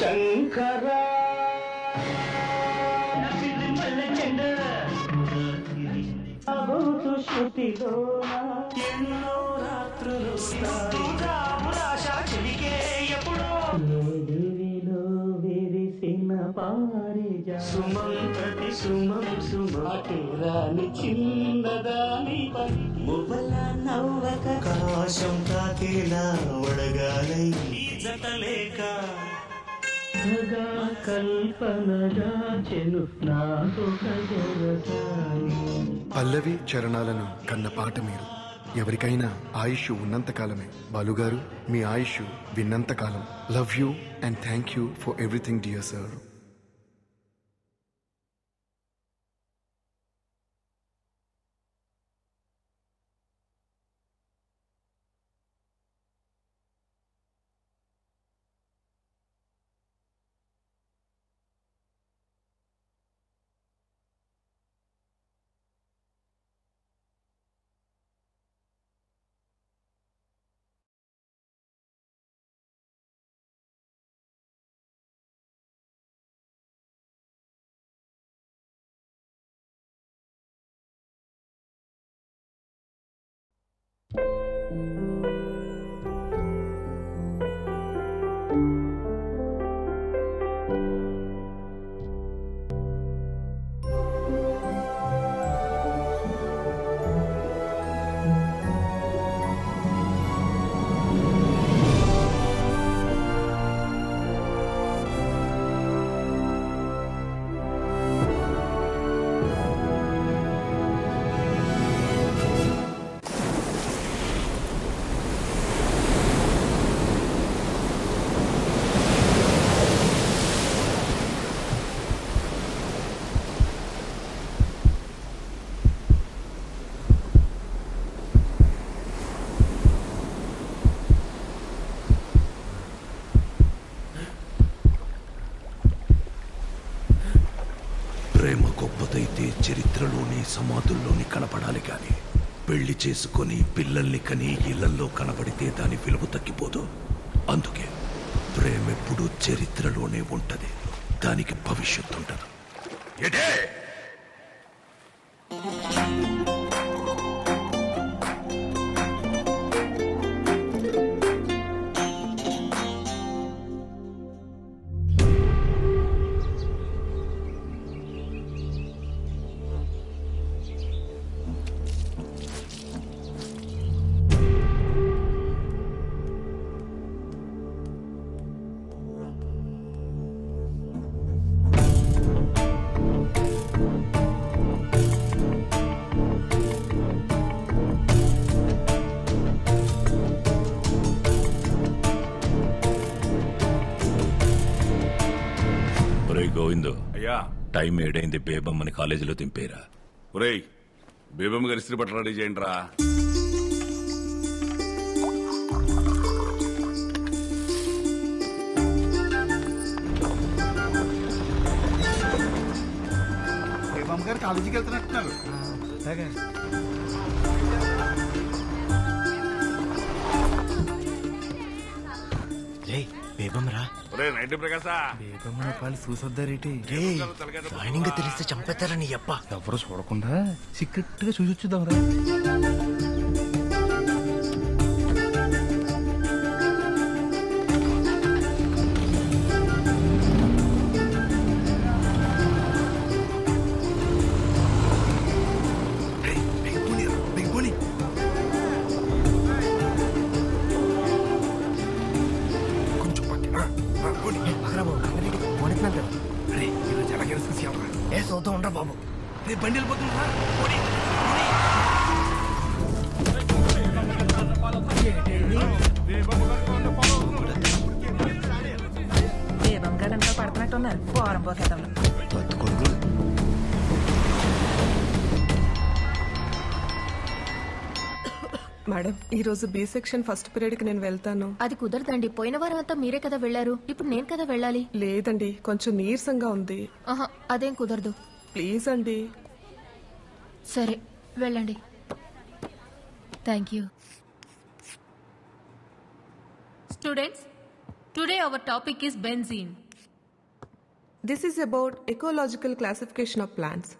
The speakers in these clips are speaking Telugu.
శంకర అబోతు శృతిలోన ఎన్నో రాత్రులు దేవిలో విరిసిన పారిజా సుమంతటి సుమం సుమాటిరాని చిన్నదాని మువ్వల నవ్వక కాశం తాకేలా వడగాలై జతలేక సగా కల్పనగా చెను నాకు కజరసాని పల్లవి చరణాలను కన్న పాట మీరు ఎవరికైనా ఆయుష్ ఉన్నంతకాలమే బాలుగారు మీ ఆయుష్ విన్నంతకాలం love you and thank you for everything dear sir ప్రేమ గొప్పదైతే చరిత్రలోని సమాధుల్లోని కనపడాలి కానీ పెళ్లి చేసుకొని పిల్లల్ని కని ఇళ్లల్లో కనబడితే దాని విలువ తగ్గిపోదు అందుకే ప్రేమ ఎప్పుడూ చరిత్రలోనే ఉంటది దానికి భవిష్యత్తు ఉండదు ఎటే ఒరే గోవిందు అయ్యా టైం ఏడైంది బేబమ్మని కాలేజీలో దింపేరా ఒరేయ్ బేబమ్మ గారి ఇస్త్రీ బట్టలు రెడీ చేయండి రా బామ్మ గారు కాలేజీకి వెళ్తున్నట్టున్నారు బేబమ్మరా ఒరే నైన్టీ ప్రకాశా బేబమ్మ వాళ్ళు చూసొద్దారేటి జాయినింగ్ తెలిస్తే చంపేస్తారా నీ అప్ప ఎవరు చూడకుండా సీక్రెట్ గా చూసి వచ్చుదాంరా కొంచెం పక్కన రా, రా, పోనీ. అరే, ఈరోజు ఎలాగైనా చూసేయాలిరా. ఏ చూద్దాం ఉండరా బాబు రే, బండి వెళ్ళిపోతుందిరా. పోనీ. దీపం గారంతా పడుతున్నట్టున్నారు పోరం పోకేద్దాం మేడం ఈ రోజు బి సెక్షన్ ఫస్ట్ పీరియడ్ కి నేను వెళ్తాను అది కుదరదండి పోయిన వారం అంతా మీరే కదా వెళ్లారు ఇప్పుడు నేను కదా వెళ్ళాలి లేదండి కొంచెం నీరసంగా ఉంది ఆహా అదేం కుదరదు ప్లీజ్ అండి సరే వెళ్ళండి thank you students today our topic is benzene this is about ecological classification of plants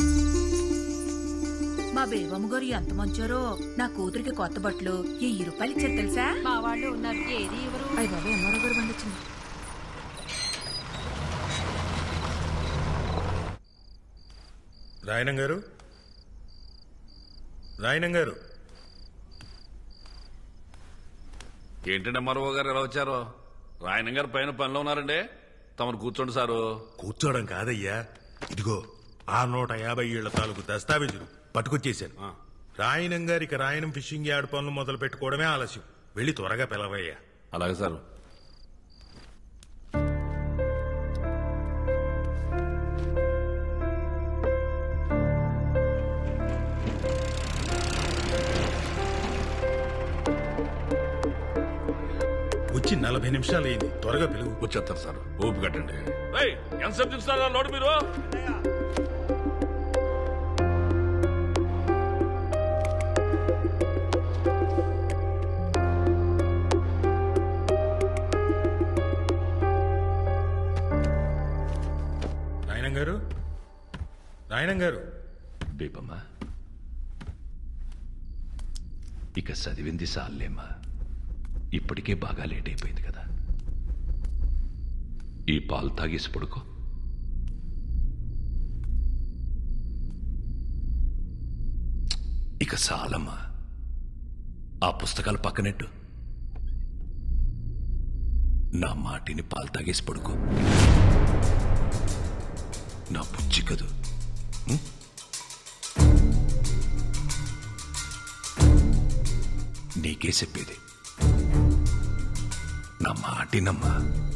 మా బేబమ్మ గారు ఎంత మంచారో నా కూతురికి కొత్త బట్టలు వెయ్యి రూపాయలు ఇచ్చారు తెలుసా మా వాళ్ళు ఉన్నారు ఏది ఎవరు అయ్య బాబా ఎంఆర్ఓ గారు బండి వచ్చింది రాయనం గారు రాయనం గారు ఏంటంటే మరో గారు ఎలా వచ్చారో రాయన గారు పైన పనిలో ఉన్నారండి తమరు కూర్చోండి సారు కూర్చోవడం కాదయ్యా ఇదిగో ఆ నూట యాభై ఏళ్ల తాలూకు దస్తావేజులు పట్టుకొచ్చేశాను రాయనం గారికి రాయనం ఫిషింగ్ యార్డ్ పనులు మొదలు పెట్టుకోవడమే ఆలస్యం వెళ్ళి త్వరగా పిలవయ్యా అలాగే సార్ వచ్చి నలభై నిమిషాలు అయింది త్వరగా పిలువు వచ్చేస్తారు సార్ ఊపి కట్టండి ఎంతసేపు చూస్తారా లోడు మీరు రాయనం గారు రాయనం గారు బేబమ్మా ఇక చదివింది సాల్లేమ్మా ఇప్పటికే బాగా లేట్ అయిపోయింది కదా ఈ పాలు తాగేసి పడుకో ఇక సాలమ్మా ఆ పుస్తకాలు పక్కనెట్టు నా మాటిని పాలు తాగేసి పడుకో నా బుజ్జి కదూ నీకే చెప్పేది నా మాటినమ్మా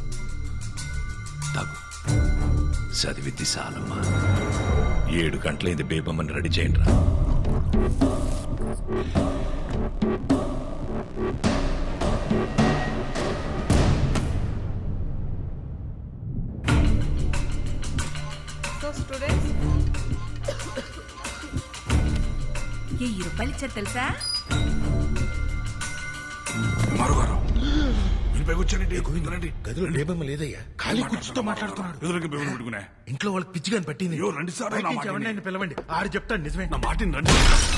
తాగు చదివిద్ది సాలమ్మా ఏడు గంటలైంది బేబమ్మని రెడీ చేయండి రా సో స్టూడెంట్స్ వెయ్యి రూపాయలు ఇచ్చారు తెలుసా మరోగారు వీళ్ళపై కూర్చోండి రండి గదిలో లేబమ్మ లేదయ్యా ఖాళీ కూర్చుతో మాట్లాడుతున్నాడు ఎదురుగా బియ్యం పెట్టుకునే ఇంట్లో వాళ్ళకి పిచ్చిగాని పట్టింది అయ్యో, రండి సార్, బయట నా నుంచి మాట ఎవరినైనా విని. పిలవండి ఆడు చెప్తాడు నిజమే నా మాటిని రండి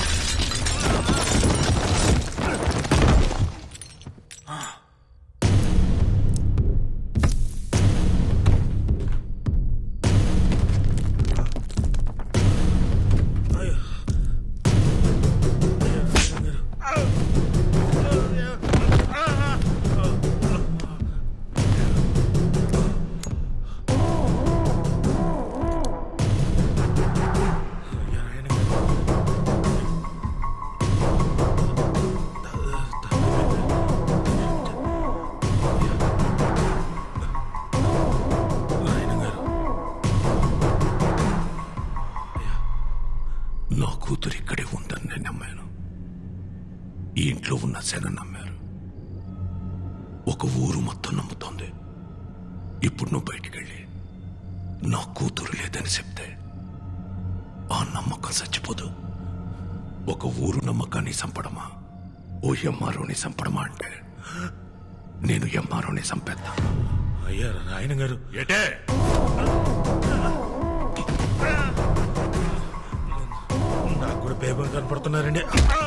నా కూతురు ఇక్కడే ఉందని నేను నమ్మాను ఈ ఇంట్లో ఉన్న శన నమ్మారు ఒక ఊరు మొత్తం నమ్ముతోంది ఇప్పుడు నువ్వు బయటికెళ్ళి నా కూతురు లేదని చెప్తే ఆ నమ్మకం చచ్చిపోదు ఒక ఊరు నమ్మకాన్ని చంపడమా ఓ ఎంఆర్ఓని చంపడమా అంటే నేను ఎంఆర్ఓని చంపేద్దా అయ్యా రాయన గారు ఏటే నాకు కూడా పేపర్ కనపడుతున్నారండి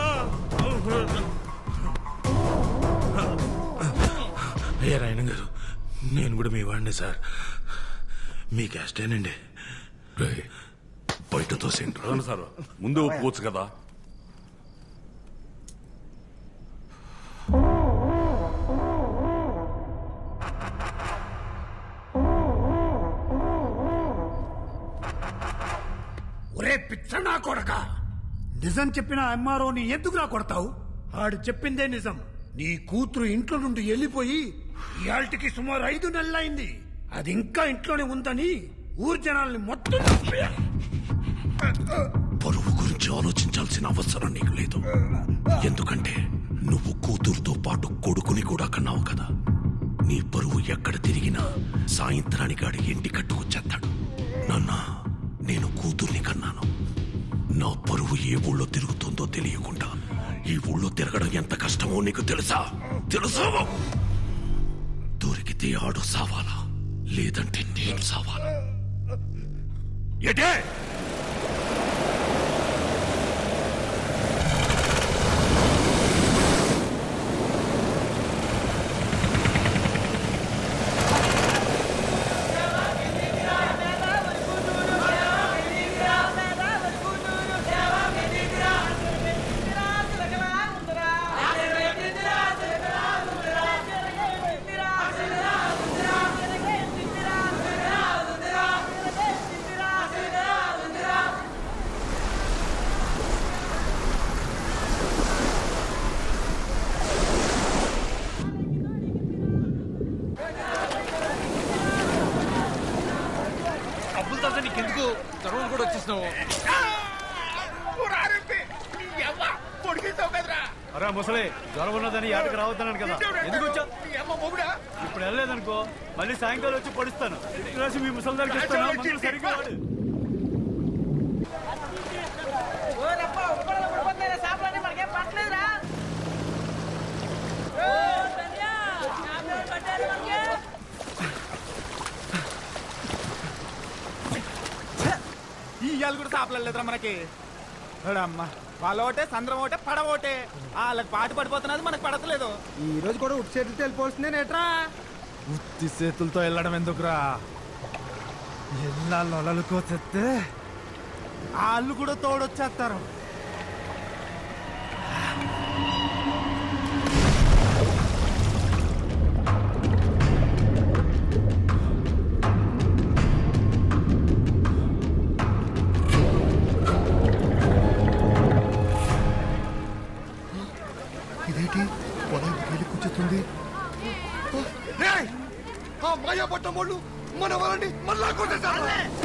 అయ్యా రాయన గారు నేను కూడా మీ వాడిని సార్ మీ క్యాస్టేనండి రే బయట తోసేంట్రా అవును సార్ ముందు ఒప్పుకోవచ్చు కదా ఒరే పిచ్చనా కొడక నిజం చెప్పిన ఎంఆర్ఓని ఎందుకురా కొడతావు ఆడు చెప్పిందే నిజం నీ కూతురు ఇంట్లో నుండి వెళ్ళిపోయి ఇయాల్టికి సుమారు ఐదు నెలలైంది అది ఇంకా ఇంట్లోనే ఉందని ఊరు జనాల్ని మొత్తం చంపేయాలి. పరువు గురించి ఆలోచించాల్సిన అవసరం నీకు లేదు ఎందుకంటే నువ్వు కూతురుతో పాటు కొడుకుని కూడా కన్నావు కదా నీ పరువు ఎక్కడ తిరిగినా సాయంత్రానికి ఆడి ఇంటి కట్టుకొచ్చేస్తాడు నాన్న నేను కూతుర్ని కన్నాను నా పరువు ఏ ఊళ్ళో తిరుగుతుందో తెలియకుండా ఈ ఊళ్ళో తిరగడం ఎంత కష్టమో నీకు తెలుసా తెలుసా దొరికితే ఆడు సావాలా లేదంటే నేను సావాలా ఎటే అబ్బులు తాత నీకెందుకు తర్వాత కూడా వచ్చేసినావు అరే ముసలి జ్వరం ఉన్నదని ఆటకు రావద్దన్నాను కదా ఎందుకు వచ్చావు ఇప్పుడు వెళ్ళలేదనుకో మళ్ళీ సాయంకాలం వచ్చి పడుస్తాను ఇటు రాసి మీ ముసలి దగ్గరికి ఇస్తాను మందులు సరిగ్గా వాడు. ఈ ఇయ్యాలు కూడా సాపలేదురా మనకి అమ్మ వాళ్ళ ఒకటే సంద్రం ఒకటే పడవ ఒకటే వాళ్ళకి పాటు పడిపోతున్నది మనకు పడతలేదు ఈ రోజు కూడా ఉట్టి చేతులతో వెళ్ళిపోవాల్సిందే నేట్రా ఉత్తి చేతులతో వెళ్ళడం ఎందుకురా ఎల్లా లొలలుకో తెస్తే వాళ్ళు కూడా తోడొచ్చేస్తారు ఇదేంటి పొలం వేలి కూర్చుతుంది ఆ మాయా పట్టం వాళ్ళు మన వాళ్ళని మళ్ళా కొట్టేశారు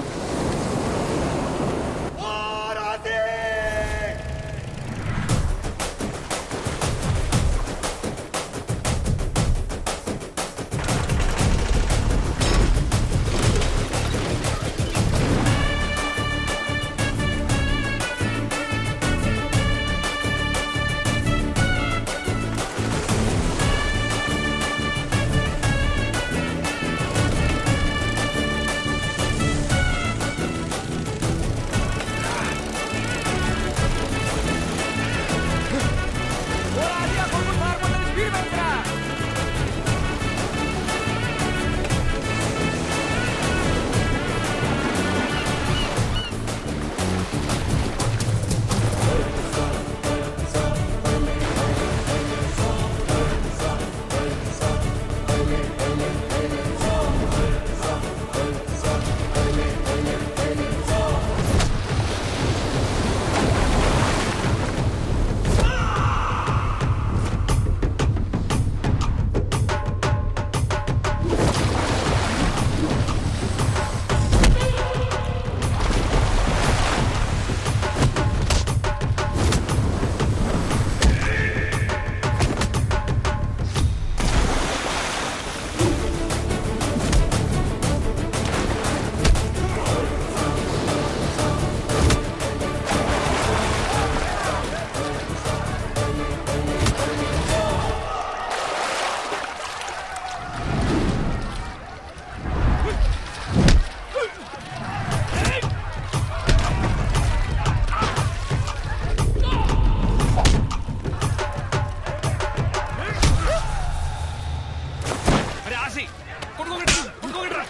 అరే ఆసి కొట్టుకోగట్రా కొట్టుకోగట్రా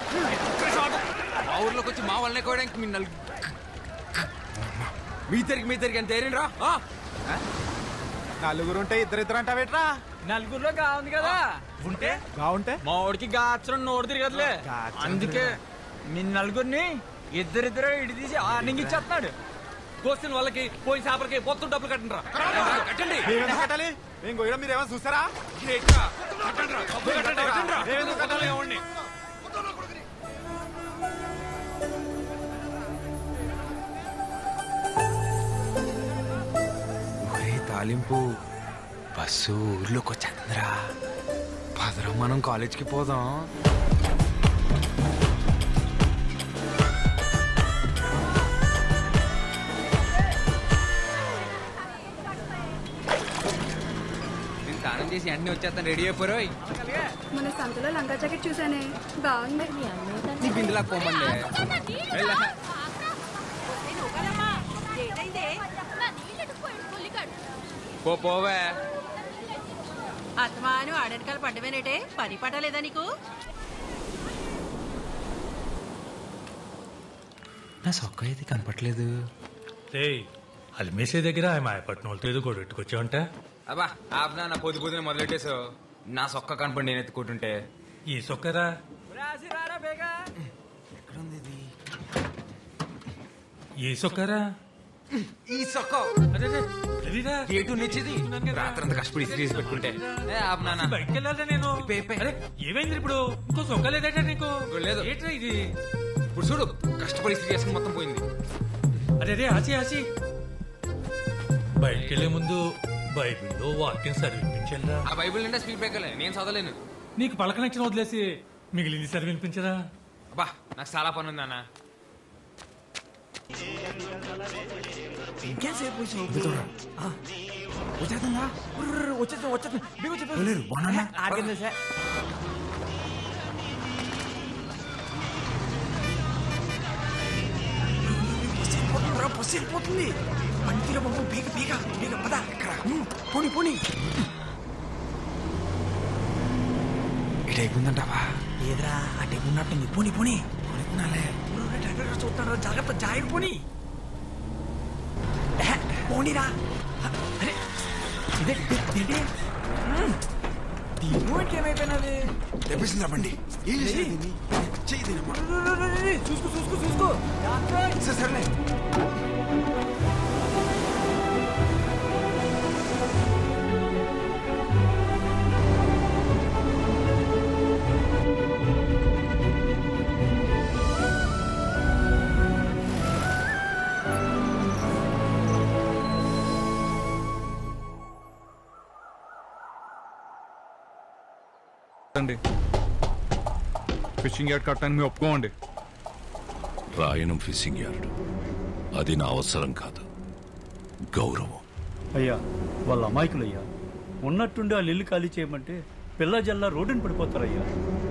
మా ఊర్లోకి వచ్చి మా వాళ్ళని కోయడానికి మీ నలుగు మీ తరికి మీ తరికి ఎంత ఏరిండ్రా నలుగురు ఉంటే ఇద్దరిద్దరు అంటావేట్రా నలుగురులో కావుంది కదా ఉంటే బాగుంటే మా వాడికి గాచరం నోరు తిరగదులే అందుకే మీ నలుగురిని ఇద్దరిద్దరు ఇడి తీసి ఆర్నింగ్ ఇచ్చేస్తున్నాడు కోసిన వాళ్ళకి పోయిన చేపలకి మొత్తం డబ్బులు కట్టండి కట్టండి మేమెందుకు కట్టాలి మేము గొయ్యడం మీరు ఏమైనా చూసారా మేమెందుకు కట్టాలి ఏమండి ఒరే తాలింపు బస్సు ఊర్లోకి వచ్చేస్తుందిరా పదరా మనం కాలేజ్కి పోదాం నేను స్నానం చేసి అన్ని వచ్చేస్తాను రెడీ అయిపోయి మన సంతలో లంగా జాకెట్ చూసానే బాగుంది నీ బిందులా పోమండి పో పోవే అత్తమాను ఆడెనకాల పడ్డమేనేటే పని పడలేదా నీకు నా సొక్క అయితే కనపట్లేదు రేయ్ అలిమేసే దగ్గర ఆయన మాయపట్నం వాళ్ళతో ఏదో గొడవ పెట్టుకొచ్చావంట అబ్బా ఆపనా నా పొద్దు పొద్దున మొదలెట్టేసావు నా సొక్క కనపడి నేను ఎత్తుకుంటుంటే ఈ సొక్కరా ఈ సొక్కరా ఈ సొక్క గేటు నిచ్చేది రాత్రంతా కష్టపడి తీసి పెట్టుకుంటే ఏ ఆపనా బయటికి వెళ్ళాలా నేను అరే, ఏమైంది ఇప్పుడు ఇంకో సొక్క లేదట నీకు లేదు ఏంట్రా ఇది ఇప్పుడు చూడు కష్టపడి ఇస్త్రీ చేసుకుని మొత్తం పోయింది అరే రే ఆచి ఆచి బయటికి వెళ్ళే ముందు బైబిల్లో వాక్యం చదివించల్లా ఆ బైబిల్ నిండా స్పీడ్ బ్రేకర్లే నేను చదవలేను నీకు పలకనచ్చిన వదిలేసి మిగిలింది చదివినిపించరా అబ్బా నాకు చాలా పని ఉంది అన్న ఇంకేసేపు వచ్చేస్తుందా వచ్చేస్తుంది వచ్చేస్తుంది ఆగింది సార్ బస్సు వెళ్ళిపోతుంది బండిలో బాబు బీగ బీగ బీగ పద ఇక్కడ ఉమ్, పోనీ పోనీ ఇటు అయిపోయిందంటావా ఏదిరా అటు అయిపోయినట్టుంది పోనీ పోనీ పోనీ డ్రైవర్ చూస్తాడు జాగ్రత్త జాయిర్ పోనీ ఎహె, పోనీరా అరే ఇదే ఇదే దీనికి ఏమైపోయినది తెప్పిసిందా బండి చూసుకో చూసుకో చూసుకో సరేలే అండి ఫిషింగ్ యార్డ్ కట్టడానికి మేము ఒప్పుకోండి రాయనం ఫిషింగ్ యార్డ్ అది నా అవసరం కాదు గౌరవం అయ్యా వాళ్ళ అమాయకులయ్యా ఉన్నట్టుండి వాళ్ళు ఇల్లు ఖాళీ చేయమంటే పిల్ల జల్లా రోడ్డుని పడిపోతారయ్యా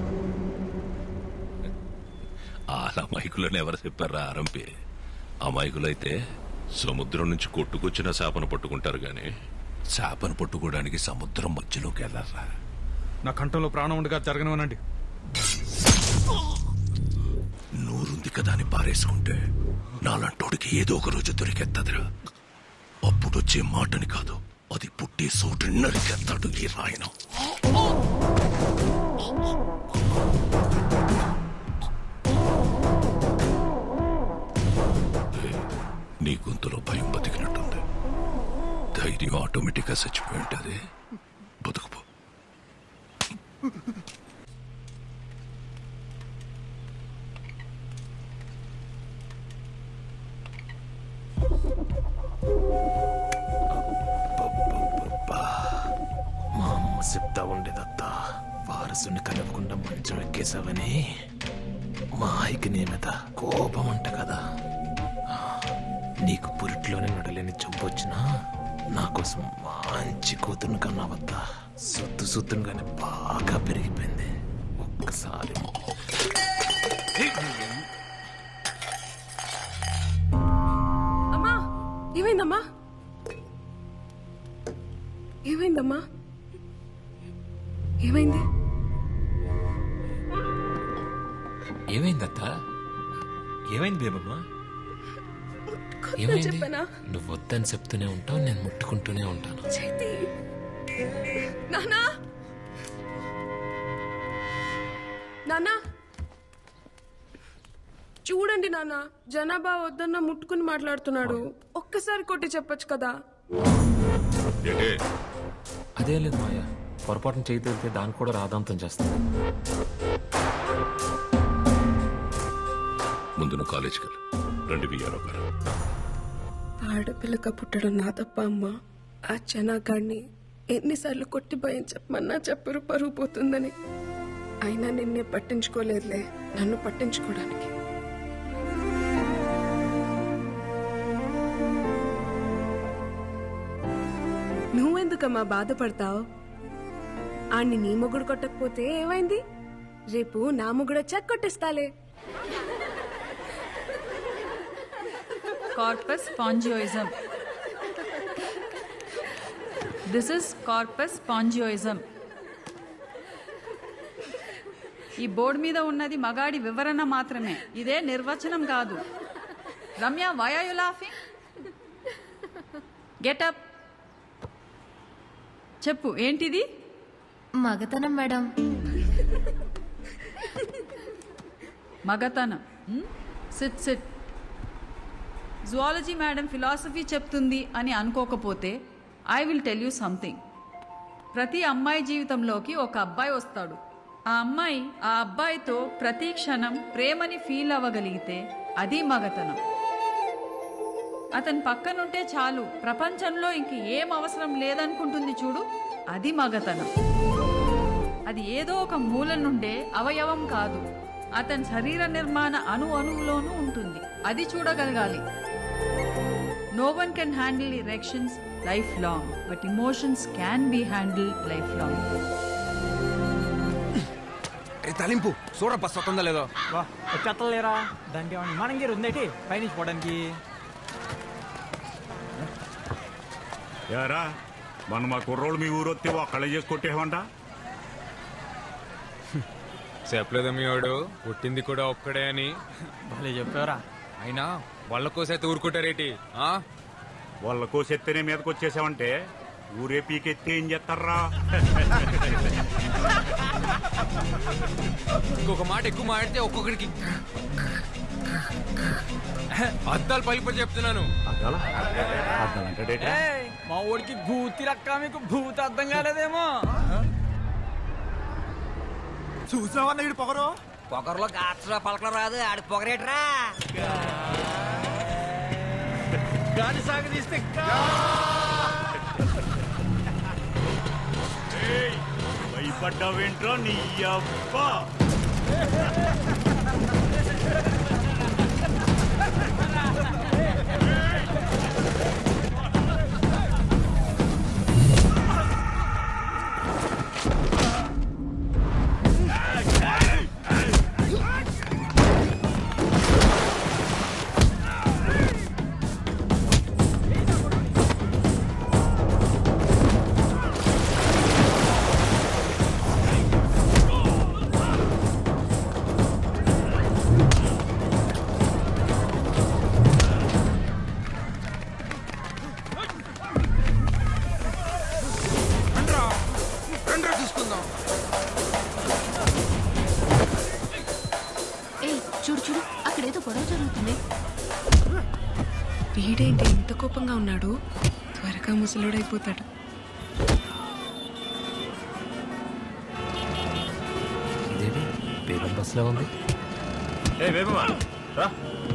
ఆ అమాయకులను ఎవరు చెప్పారా ఆరంపి అమాయకులైతే సముద్రం నుంచి కొట్టుకొచ్చిన చేపను పట్టుకుంటారు గాని చేపను పట్టుకోవడానికి సముద్రం మధ్యలోకి వెళ్ళారా నా కంఠంలో ప్రాణం ఉండగా జరగనివ్వనండి నూరుంది కదా అని పారేసుకుంటే నాలంటోడికి ఏదో ఒక రోజు దొరికెత్తదిరా అప్పుడు వచ్చే మాటని కాదు అది పుట్టే చోటు నరికెత్తాడు ఈ రాయనం ఏ, నీ గొంతులో భయం బతికినట్టుంది ధైర్యం ఆటోమేటిక్గా చచ్చిపోయి ఉంటుంది బతుకుపో మా అమ్మ చెప్తా ఉండేదత్తా వారసుని కలపకుండా మంచం ఎక్కేసావని మా ఆయికి నీ మీద కోపం అంట కదా నీకు పురిట్లోనే నడలేని జబ్బు వచ్చినా నా కోసం మంచి కూతురుని కన్నావద్దా సొత్తు సొత్తును కానీ బాగా పెరిగిపోయింది ఒక్కసారి అమ్మా ఏమైందమ్మా ఏమైందమ్మా ఏమైంది ఏమైందత్త ఏమైంది బేబమ్మా కొత్తగా ఏమైంది చెప్పానా నువ్వు వద్దని చెప్తూనే ఉంటావు నేను ముట్టుకుంటూనే ఉంటాను చేతి నానా నానా చూడండి నాన్న జనాభా వద్దన్న ముట్టుకుని మాట్లాడుతున్నాడు ఒక్కసారి కొట్టి చెప్పొచ్చు కదా అదే లేదు మాయ పొరపాటున చేయి తగిలితే దాన్ని కూడా రాదాంతం చేస్తాను ముందు నువ్వు కాలేజీకి వెళ్ళు రండి విఆర్ఓ గారు ఆడపిల్లక పుట్టడం నా తప్ప అమ్మ ఆ జనాగాడిని ఎన్నిసార్లు కొట్టి భయం చెప్పమన్నా చెప్పరు పరుగు పోతుందని అయినా నిన్నే పట్టించుకోలేదులే నన్ను పట్టించుకోవడానికి నువ్వెందుకమ్మా బాధపడతావు ఆణ్ణి నీ మొగుడు కొట్టకపోతే ఏమైంది రేపు నా మొగుడు వచ్చాక కొట్టేస్తాలే కార్పస్ పాంజియోయిజం దిస్ ఇస్ కార్పస్ పాంజియోయిజం ఈ బోర్డు మీద ఉన్నది మగాడి వివరణ మాత్రమే ఇదే నిర్వచనం కాదు Ramya why are you laughing get up చెప్పు ఏంటిది మగతనం మేడం మగతనం sit sit zoology madam philosophy చెప్తుంది అని అనుకోకపోతే I will tell you something ప్రతి అమ్మాయి జీవితంలోకి ఒక అబ్బాయి వస్తాడు ఆ అమ్మాయి ఆ అబ్బాయితో ప్రతి క్షణం ప్రేమని ఫీల్ అవ్వగలిగితే అది మగతనం అతని పక్కనుంటే చాలు ప్రపంచంలో ఇంక ఏం అవసరం లేదనుకుంటుంది చూడు అది మగతనం అది ఏదో ఒక మూల నుండే అవయవం కాదు అతని శరీర నిర్మాణ అణు అణువులోనూ ఉంటుంది అది చూడగలగాలి no one can handle erections life long but emotions can be handle life long తలింపు సూర బస్ వస్తుందా లేదో వచ్చేస్తలేరా దానికి ఏమన్నా విమానం గేరు ఉందేటి పైనుంచి పోవడానికి యారా మన మా కుర్రోళ్ళు మీ ఊరు వస్తే ఒక్కళ్ళే చేసి కొట్టేమంట చెప్పలేదా మీ వాడు పుట్టింది కూడా ఒక్కడే అని భలే చెప్పారా అయినా వాళ్ళ కోసైతే ఊరుకుంటారేటి ఆ? వాళ్ళ కోసెత్తేనే మీదకి వచ్చేసావంటే ఊరే పీకెత్తే ఏం చేస్తారా ఇంకొక మాట ఎక్కువ మాడితే ఒక్కొక్కడికి అద్దాలు పలిపడి చెప్తున్నాను ఏయ్, మా ఊడికి భూతి రక్క మీకు భూతి అర్థం కాలేదేమో చూసావా వీడు పొగరు పొగరులో గాత్ర పలకలు రాదు ఆడి పొగరేట్రా గాలి సాగదీస్తే భయపడ్డావేంట్రా నీ అబ్బా రండ్రా చూసుకుందాం ఏయ్ చూడు చూడు అక్కడేదో గొడవ జరుగుతుంది వీడేంటి ఇంత కోపంగా ఉన్నాడు త్వరగా ముసలోడైపోతాడు ఇదేమి బేగం బస్సులో ఉంది ఏ బేబమ్మా రా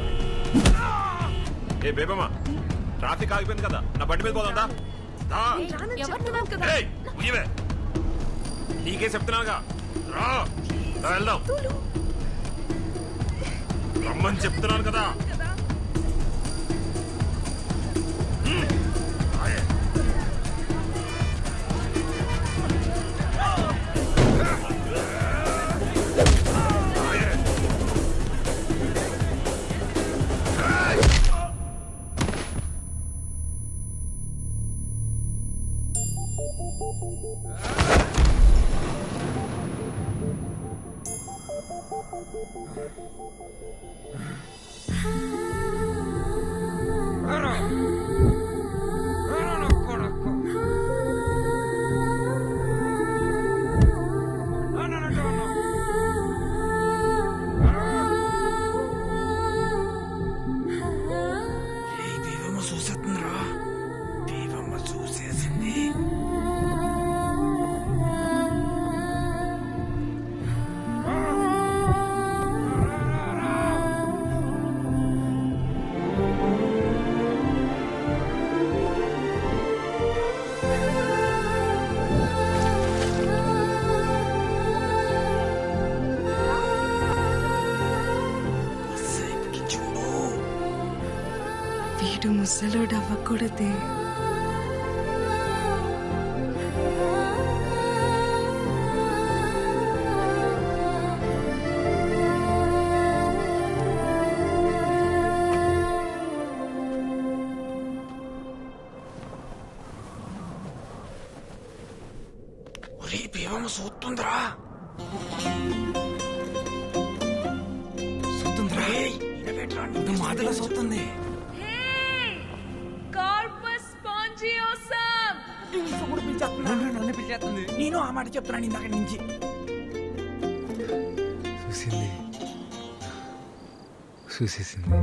ఏ బేబమ్మా ట్రాఫిక్ ఆగిపోయింది కదా నా బండి మీద పోదా ఉయ్యవే నీకే చెప్తున్నానుగా రా రా, వెళ్దాం రమ్మని చెప్తున్నాను కదా దేవమ్మ చూసేస్తుందిరా దేవమ్మ చూసేసింది వీడు ముసలోడు అవ్వకూడదే భీమమ్మ చూస్తుందిరా చూస్తుందిరా మాదిలో చూస్తుంది కార్పస్ స్పాంజియోసమ్ నన్ను పిలిచేస్తుంది నేను ఆ మాట చెప్తున్నాను ఇందాక నుంచి చూసింది చూసేసింది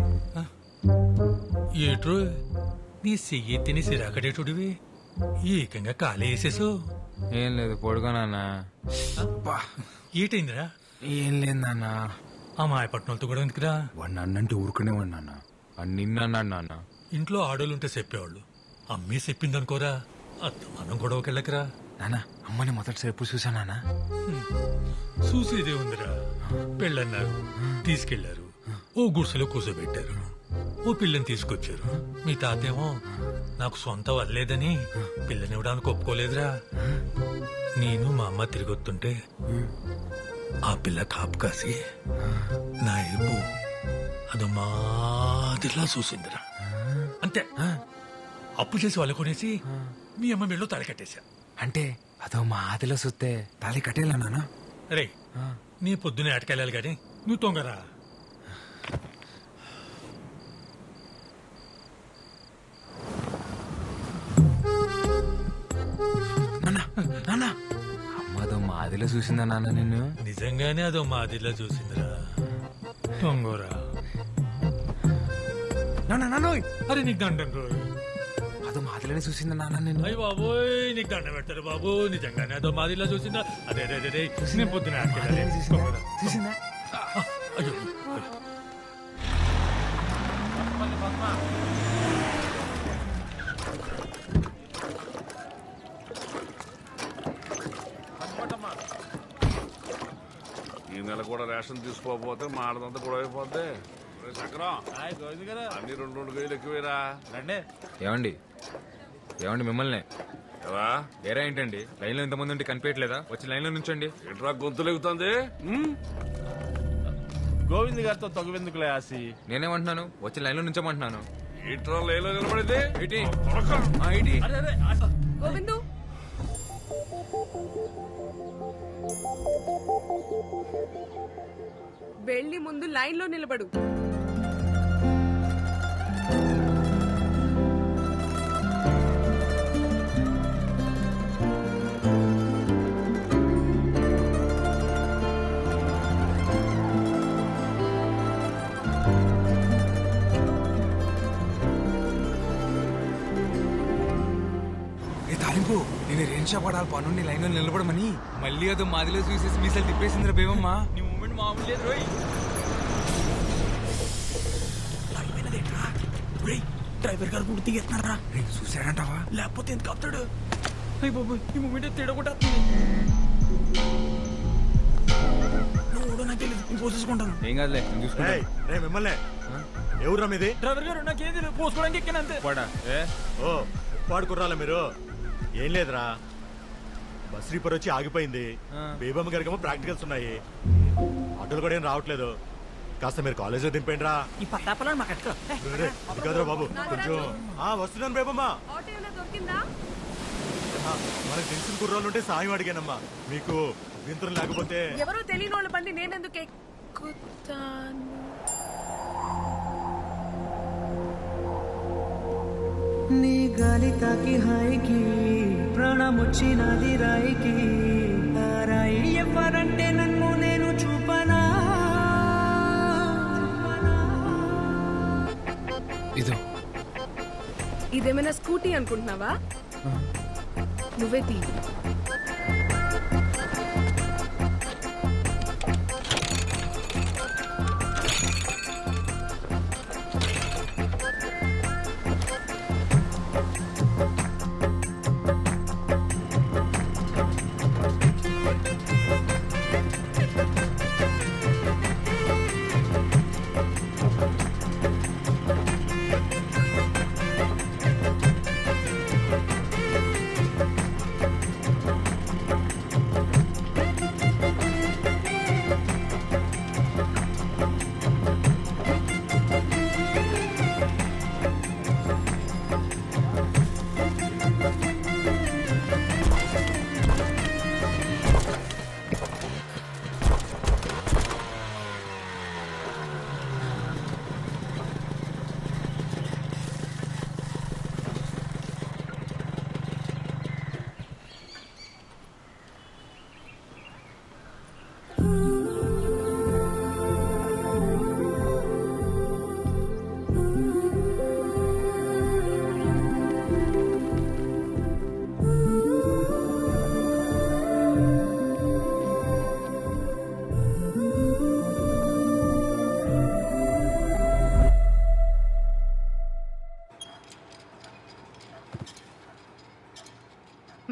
ఏట్రో నీ చెయ్యి తిని సిరాకడేటుడివి ఏకంగా కాలే వేసేసు ఏం లేదు పడుకో నాన్న ఏటైందిరా ఏం లేదు నాన్న ఆ మాయపట్నంతో కూడా ఎందుకురా వాడు నన్నంటే ఊరుకునే వాడు నాన్న వాడు నిన్నన్నాడు నాన్న ఇంట్లో ఆడోళ్ళుంటే చెప్పేవాళ్ళు అమ్మే చెప్పిందనుకోరా అత్తమానం గొడవకెళ్ళకరా నాన్న అమ్మని మొదటిసారి ఎప్పుడు చూసా నాన్న చూసేదే ఉందిరా పెళ్ళన్నారు తీసుకెళ్లారు ఓ గుడిసెలో కూర్చోబెట్టారు ఓ పిల్లని తీసుకొచ్చారు మీ తాతేమో నాకు సొంత వల్లేదని పిల్లనివ్వడానికి ఒప్పుకోలేదురా నేను మా అమ్మ తిరిగి వస్తుంటే ఆ పిల్ల కాపు కాసి నా ఏపు అది మాదిరిలా చూసిందిరా అంతే అప్పు చేసి వాళ్ళు కొనేసి మీ అమ్మ మెళ్ళు తలకట్టేశా అంటే అదో మా ఆదిలో చూస్తే తాళి కట్టేలా నాన్న రే నీ పొద్దునే అటకెళ్ళాలి గాని నువ్వు తొంగరా నాన్న అమ్మ అదో మా ఆదిలో చూసిందా నాన్న నిన్ను నిజంగానే అదో మాదిరిలా చూసిందిరా తొంగోరా నాన్న నాన్న అరే నీకు దండం రోయ్ అదో మా ఆదిలోనే చూసిందా నాన్న నిన్ను అయ్యి బాబోయ్ నీకు దండం పెడతారు బాబు నిజంగానే అదో మాదిరిలా చూసిందా అదే అదే అదే, అదే నేను పొద్దున అటకెళ్ళాలి తొంగరా. చూసిందా అయ్యో ఈ నెల కూడా రేషన్ తీసుకోకపోతే మాడదంతా కూడా అయిపోద్ది రే చక్రం అన్ని రెండు రెండు గైలు ఎక్కువేరా రండి ఏమండి ఏమండి మిమ్మల్ని ఎలా ఏరా ఏంటండి లైన్లో ఇంతమంది ఉంటే కనిపించట్లేదా వచ్చి లైన్లో నుంచండి ఎట్రా గొంతులు ఎగుతుంది గోవింద్ గారితో తగువెందుకులే ఆసి నేనేమంటున్నాను వచ్చి లైన్లో నుంచోమంటున్నాను ఇట్రా లేలో నిలబడింది ఇటీ ఆ, ఇటీ గోవిందు వెళ్ళి ముందు లైన్లో నిలబడు ఏ తాలింపు నేను రేణు షాప్ ఆడాలి పనుండి లైన్లో నిలబడమని మళ్ళీ అదో మాదిలో చూసేసి మీసాలు తిప్పేసిందిరా బేవమ్మా నీ మూమెంట్ మామూలు లేదు రోయ్ డ్రైవర్ గారు కూడా దిగేస్తున్నారా చూసాడంటావా లేకపోతే ఎందుకు ఆపుతాడు అయ్యి బాబు ఈ మూమెంట్ తిడగొట్టా నువ్వు కూడా నాకు తెలియదు నేను పోసేసుకుంటాను ఏం కాదులే నేను చూసుకుంటా రే మిమ్మల్ని ఎవరురా మీది డ్రైవర్ గారు నాకేం తెలియదు పోసుకోవడానికి ఎక్కాను అంతే పోడా ఏ ఓ ఉప్పాడు కుర్రాలా మీరు ఏం లేదురా బస్ రీపర్ వచ్చి ఆగిపోయింది బేబమ్మ గారికేమో ప్రాక్టికల్స్ ఉన్నాయి ఆటోలు కూడా ఏం రావట్లేదు కాస్త మీరు కాలేజీలో దింపండి రా ఈ పట్టాపలని మాకు అట్టుకో కాదురా బాబు కొంచెం ఆ వస్తున్నాను బేబమ్మ ఆటో ఏమైనా దొరికిందా ఆ, మనకు తెలిసిన కుర్రాళ్ళు ఉంటే సాయం అడిగానమ్మా మీకు వింతలు లేకపోతే ఎవరో తెలియని వాళ్ళ బండి నేనెందుకు ఎక్కుతాను నీ గాలి తాకి హాయికి ప్రాణమొచ్చినది రాయికి ఆ రాయి ఎవరంటే నన్ను నేను చూపనా ఇదో ఇదేమైనా స్కూటీ అనుకుంటున్నావా నువ్వే తీ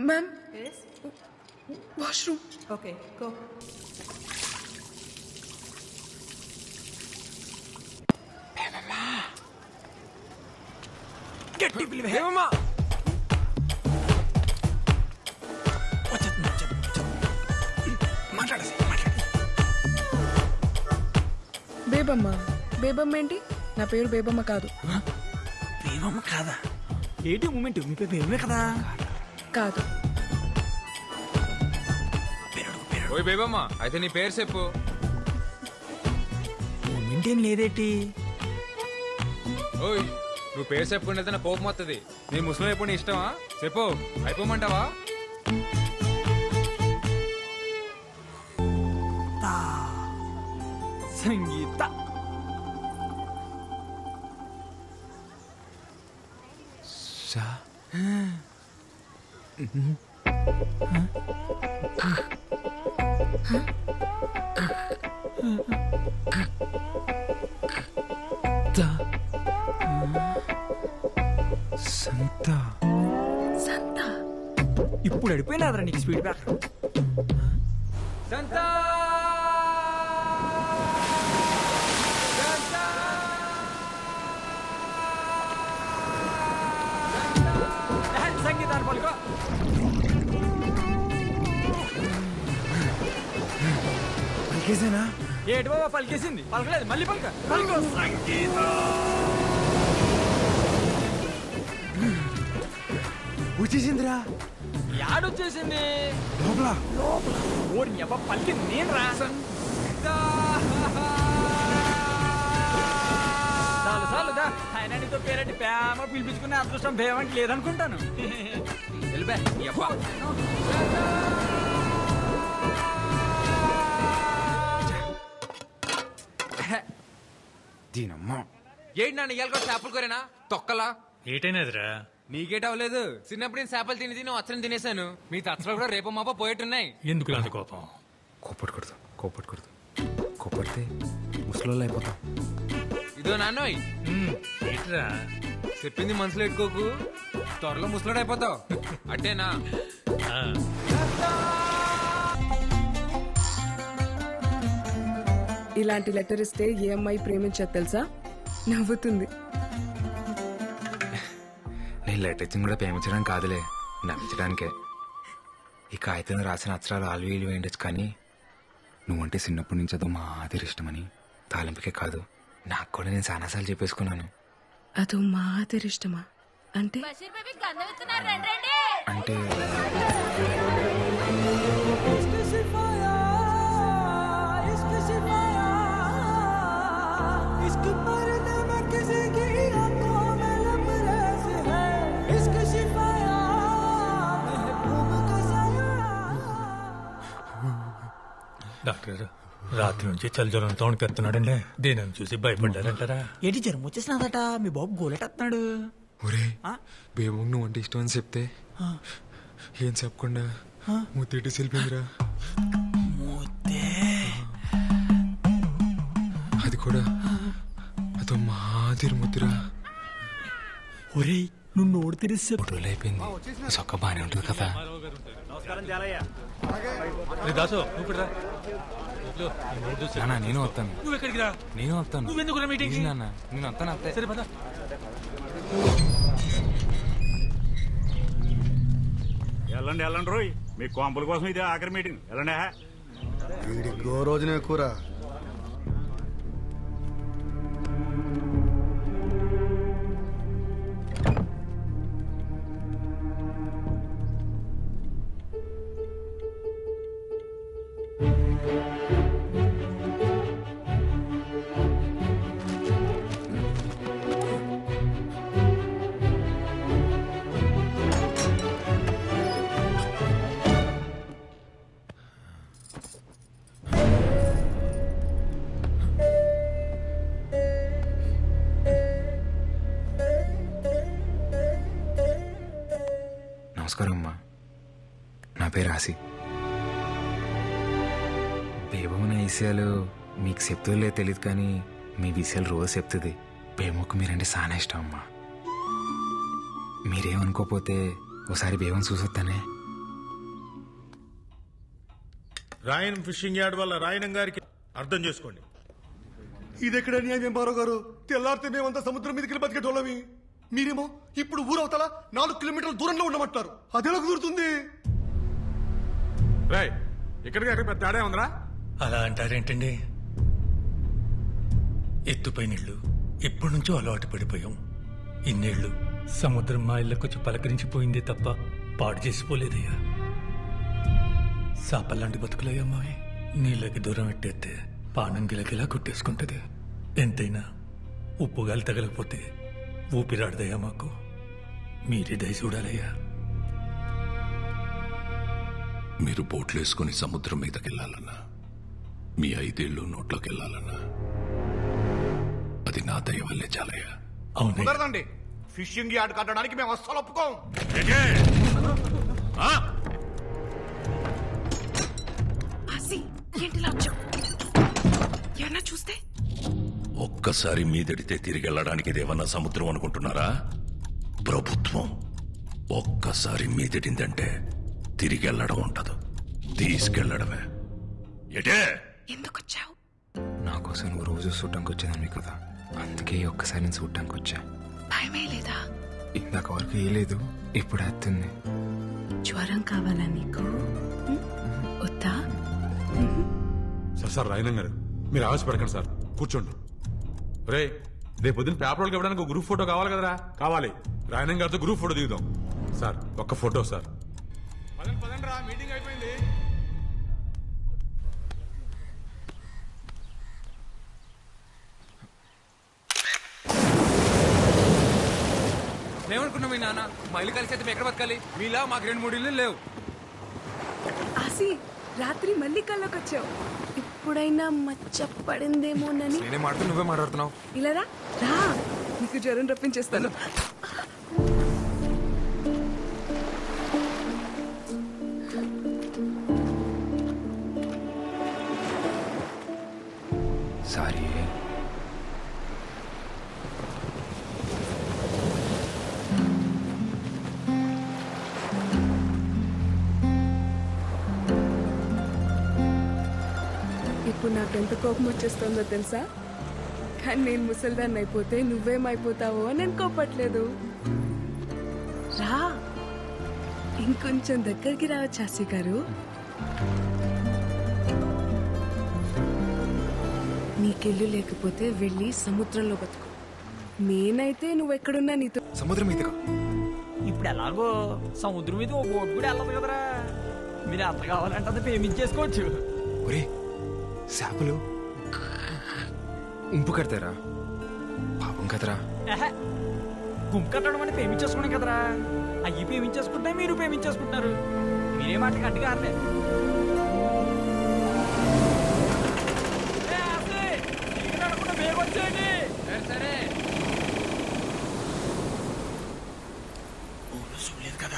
మ్యామ్ వాష్రూమ్ ఓకే గో గట్టి పిలివే హేమమ్మా బేబమ్మ బేబమ్మ ఏంటి నా పేరు బేబమ్మ కాదు బేబమ్మ కాదా ఏంటి మూమెంట్ మీ పేరు బేబమే కదా కాదు ఓయ్ బేబమ్మ అయితే నీ పేరు చెప్పు మూమెంట్ ఏం లేదేటి ఓయ్ నువ్వు పేరు చెప్పుకుంటే నా కోపం వస్తుంది నీ ముస్లిం ఎప్పుడు నీ ఇష్టమా చెప్పు అయిపోమంటావా సంగీత సంత సంత ఇప్పుడు అడిపోయినాదరా నీకు స్పీడ్ బ్యాక్ సంత సంగీతాన్ని పలుకో పలికేసేనా ఏటి బాబా పలికేసింది పలకలేదు మళ్ళీ పలక పలుకో సంగీత వచ్చేసిందిరా యాడొచ్చేసింది లోపల లోపల ఓడి ఎవ పలికింది నేను రా చాలు చాలు దా ఆయన నీతో పేరెట్టి ప్రేమ పిలిపించుకునే అదృష్టం భేమంటి లేదనుకుంటాను వెళ్ళిపా ఎవ్వ దీనమ్మా ఏంటి నన్ను ఇయ్యాలి కూడా చేపలు కోరేనా తొక్కలా ఏటైనదిరా నీకేట అవ్వలేదు చిన్నప్పుడు నేను చేపలు తిని తిని వచ్చని తినేశాను మీ తచ్చలు కూడా రేపు మాప పోయేట్టున్నాయి ఎందుకు అంత కోపం కోపడకూడదు కోపడకూడదు కోపడితే ముసలోళ్ళు అయిపోతాం ఇదో నాన్నోయ్ ఏట్రా చెప్పింది మనసులో పెట్టుకోకు త్వరలో ముసలోడు అయిపోతావు అట్టేనా ఇలాంటి లెటర్ ఇస్తే ఏ అమ్మాయి ప్రేమించదు తెలుసా నవ్వుతుంది నేను లెటర్ ఇచ్చింది కూడా ప్రేమించడానికి కాదులే నమ్మించడానికే ఈ కాగితం రాసిన అక్షరాలు ఆల్వీలు వేయండొచ్చు కానీ నువ్వంటే చిన్నప్పటి నుంచి అదో మా ఆదిరి ఇష్టమని తాలింపుకే కాదు నాకు కూడా నేను చాలాసార్లు చెప్పేసుకున్నాను అదో మా ఇష్టమా అంటే అంటే డాక్టర్ రాత్రి నుంచి చలి జ్వరంతో వణికెత్తున్నాడండి దీనిని చూసి భయపడ్డారంటారా ఏంటి జ్వరం వచ్చేసినదట మీ బాబు గోలెట్టేస్తున్నాడు ఒరే బేమోగ్ నువ్వు అంటే ఇష్టం అని చెప్తే ఏం చెప్పకుండా ముత్తేటి సెల్పిందిరా అది కూడా అదో మాదిరి ముద్దురా ఒరేయ్ నువ్వు నోడు తెరిస్తే రోజులు అయిపోయింది సొక్క బాగానే ఉంటుంది కదా నమస్కారం జాలయ్య రే దాసు నువ్వు ఇక్కడ రా. ఇదిగో, ఈ నోట్ చూసి- నాన్న నేను వస్తాను నువ్వు ఎక్కడికి రా నేను వస్తాను నువ్వెందుకు రా మీటింగ్కి? ప్లీజ్ నాన్న నేను వస్తాను అంతే సరే పద వెళ్ళండి వెళ్ళండి రోయ్ మీ కాంపుల కోసం ఇది ఆఖరి మీటింగ్ వెళ్ళండి హా వీడి గో రోజునే కూర నమస్కారం అమ్మా నా పేరు ఆసి బేబమ్మ విషయాలు మీకు చెప్తుందో తెలియదు కానీ మీ విషయాలు రోజు చెప్తుంది బేమకు మీరంటే చాలా ఇష్టం అమ్మా మీరేమనుకోపోతే ఒకసారి బేబం చూసొస్తానే రాయన్ ఫిషింగ్ యార్డ్ వల్ల రాయనం గారికి అర్థం చేసుకోండి ఇది ఎక్కడ న్యాయం బారో గారు తెల్లారితే మేమంతా సముద్రం మీదకి వెళ్ళి బతికేటోళ్ళమి మీరేమో ఇప్పుడు ఊరవతల నాలుగు కిలోమీటర్ల దూరంలో ఉండమంటారు అదెలా కుదురుతుంది రాయ్ ఇక్కడికి అక్కడ పెద్ద తేడా ఉందిరా అలా అంటారేంటండి ఎత్తుపై నీళ్లు ఎప్పటి నుంచో అలవాటు పడిపోయాం ఇన్నేళ్లు సముద్రం మా ఇళ్ళకొచ్చి పలకరించిపోయిందే తప్ప పాడు చేసిపోలేదయ్యా సాపల్లాంటి బతుకులయ్యా మావి నీళ్ళకి దూరం పెట్టేస్తే పానం గిలగిలా కొట్టేసుకుంటది ఎంతైనా ఉప్పు గాలి తగలకపోతే ఊపిరాడదయ్యా మాకు మీరే దయ చూడాలయ్యా మీరు బోట్లు వేసుకుని సముద్రం మీదకి వెళ్ళాలన్నా మీ ఐదేళ్లు నోట్లోకి వెళ్ళాలన్నా అది నా దయ వల్లే చాలయ్యా అవునయ్యా కుదరదండి ఫిషింగ్ యార్డ్ కట్టడానికి మేము అస్సలు ఒప్పుకోం ఆసి ఏంటిలా వచ్చావు ఎవరన్నా చూస్తే ఒక్కసారి మీదడితే తిరిగి వెళ్ళడానికి ఇదేమన్నా సముద్రం అనుకుంటున్నారా ప్రభుత్వం ఒక్కసారి మీదడిందంటే తిరిగి వెళ్ళడం ఉండదు తీసుకెళ్లడమే ఎటే ఎందుకు వచ్చావు నా కోసం నువ్వు రోజు చూడటానికి వచ్చేదాన్ని కదా అందుకే ఈ ఒక్కసారి నేను చూడటానికి వచ్చా భయమే లేదా ఇందాక వరకు ఏ లేదు ఇప్పుడు వస్తుంది జ్వరం కావాలా నీకు ఉం? వద్దా సార్ సార్ రాయనం గారు మీరు ఆవేశపడకండి సార్ కూర్చోండి రే రేపు పొద్దున్న పేపర్ వాళ్ళకి ఇవ్వడానికి ఒక గ్రూప్ ఫోటో కావాలి కదరా కావాలి రాయనం గారితో గ్రూప్ ఫోటో దిగుదాం సార్ ఒక్క ఫోటో సార్ పదండి పదండి రా మీటింగ్ అయిపోయింది ఏమనుకున్నావు మీ నాన్న మా ఇల్లు కలిసి అయితే మేము ఎక్కడ బతకాలి మీలా మాకు రెండు మూడు ఇల్లు లేవు ఆసి రాత్రి మళ్ళీ కళ్ళకి వచ్చావు ఇప్పుడైనా మచ్చ పడిందేమోనని నేనే మాట్లాడు నువ్వే మాట్లాడుతున్నావు ఇలా రా రా నీకు జ్వరం రప్పించేస్తాను సారీ ఇప్పుడు నాకు ఎంత కోపం వచ్చేస్తుందో తెలుసా కానీ నేను ముసల్దాన్ని అయిపోతే నువ్వేమైపోతావో అని నేను కోపట్లేదు రా ఇంకొంచెం దగ్గరికి రావచ్చు ఆసి గారు నీకెళ్ళు లేకపోతే వెళ్ళి సముద్రంలో బతుకు నేనైతే నువ్వెక్కడున్నా నీతో సముద్రం మీదగా ఇప్పుడు ఎలాగో సముద్రం మీద ఓ బోట్ కూడా వెళ్ళదు కదరా మీరు ఎంత కావాలంటే అంత పేమెంట్ చేసుకోవచ్చు ఒరే చేపలు ఉంపు కడతారా పాపం కదరా ఎహె, గుంపు కట్టడం అంటే పేమెంట్ చేసుకున్నాం కదరా అయ్యి పేమెంట్ చేసుకుంటే మీరు పేమెంట్ చేసుకుంటున్నారు మీరే మాట గట్టిగా ఆరలే సరే చూడలేదు కదా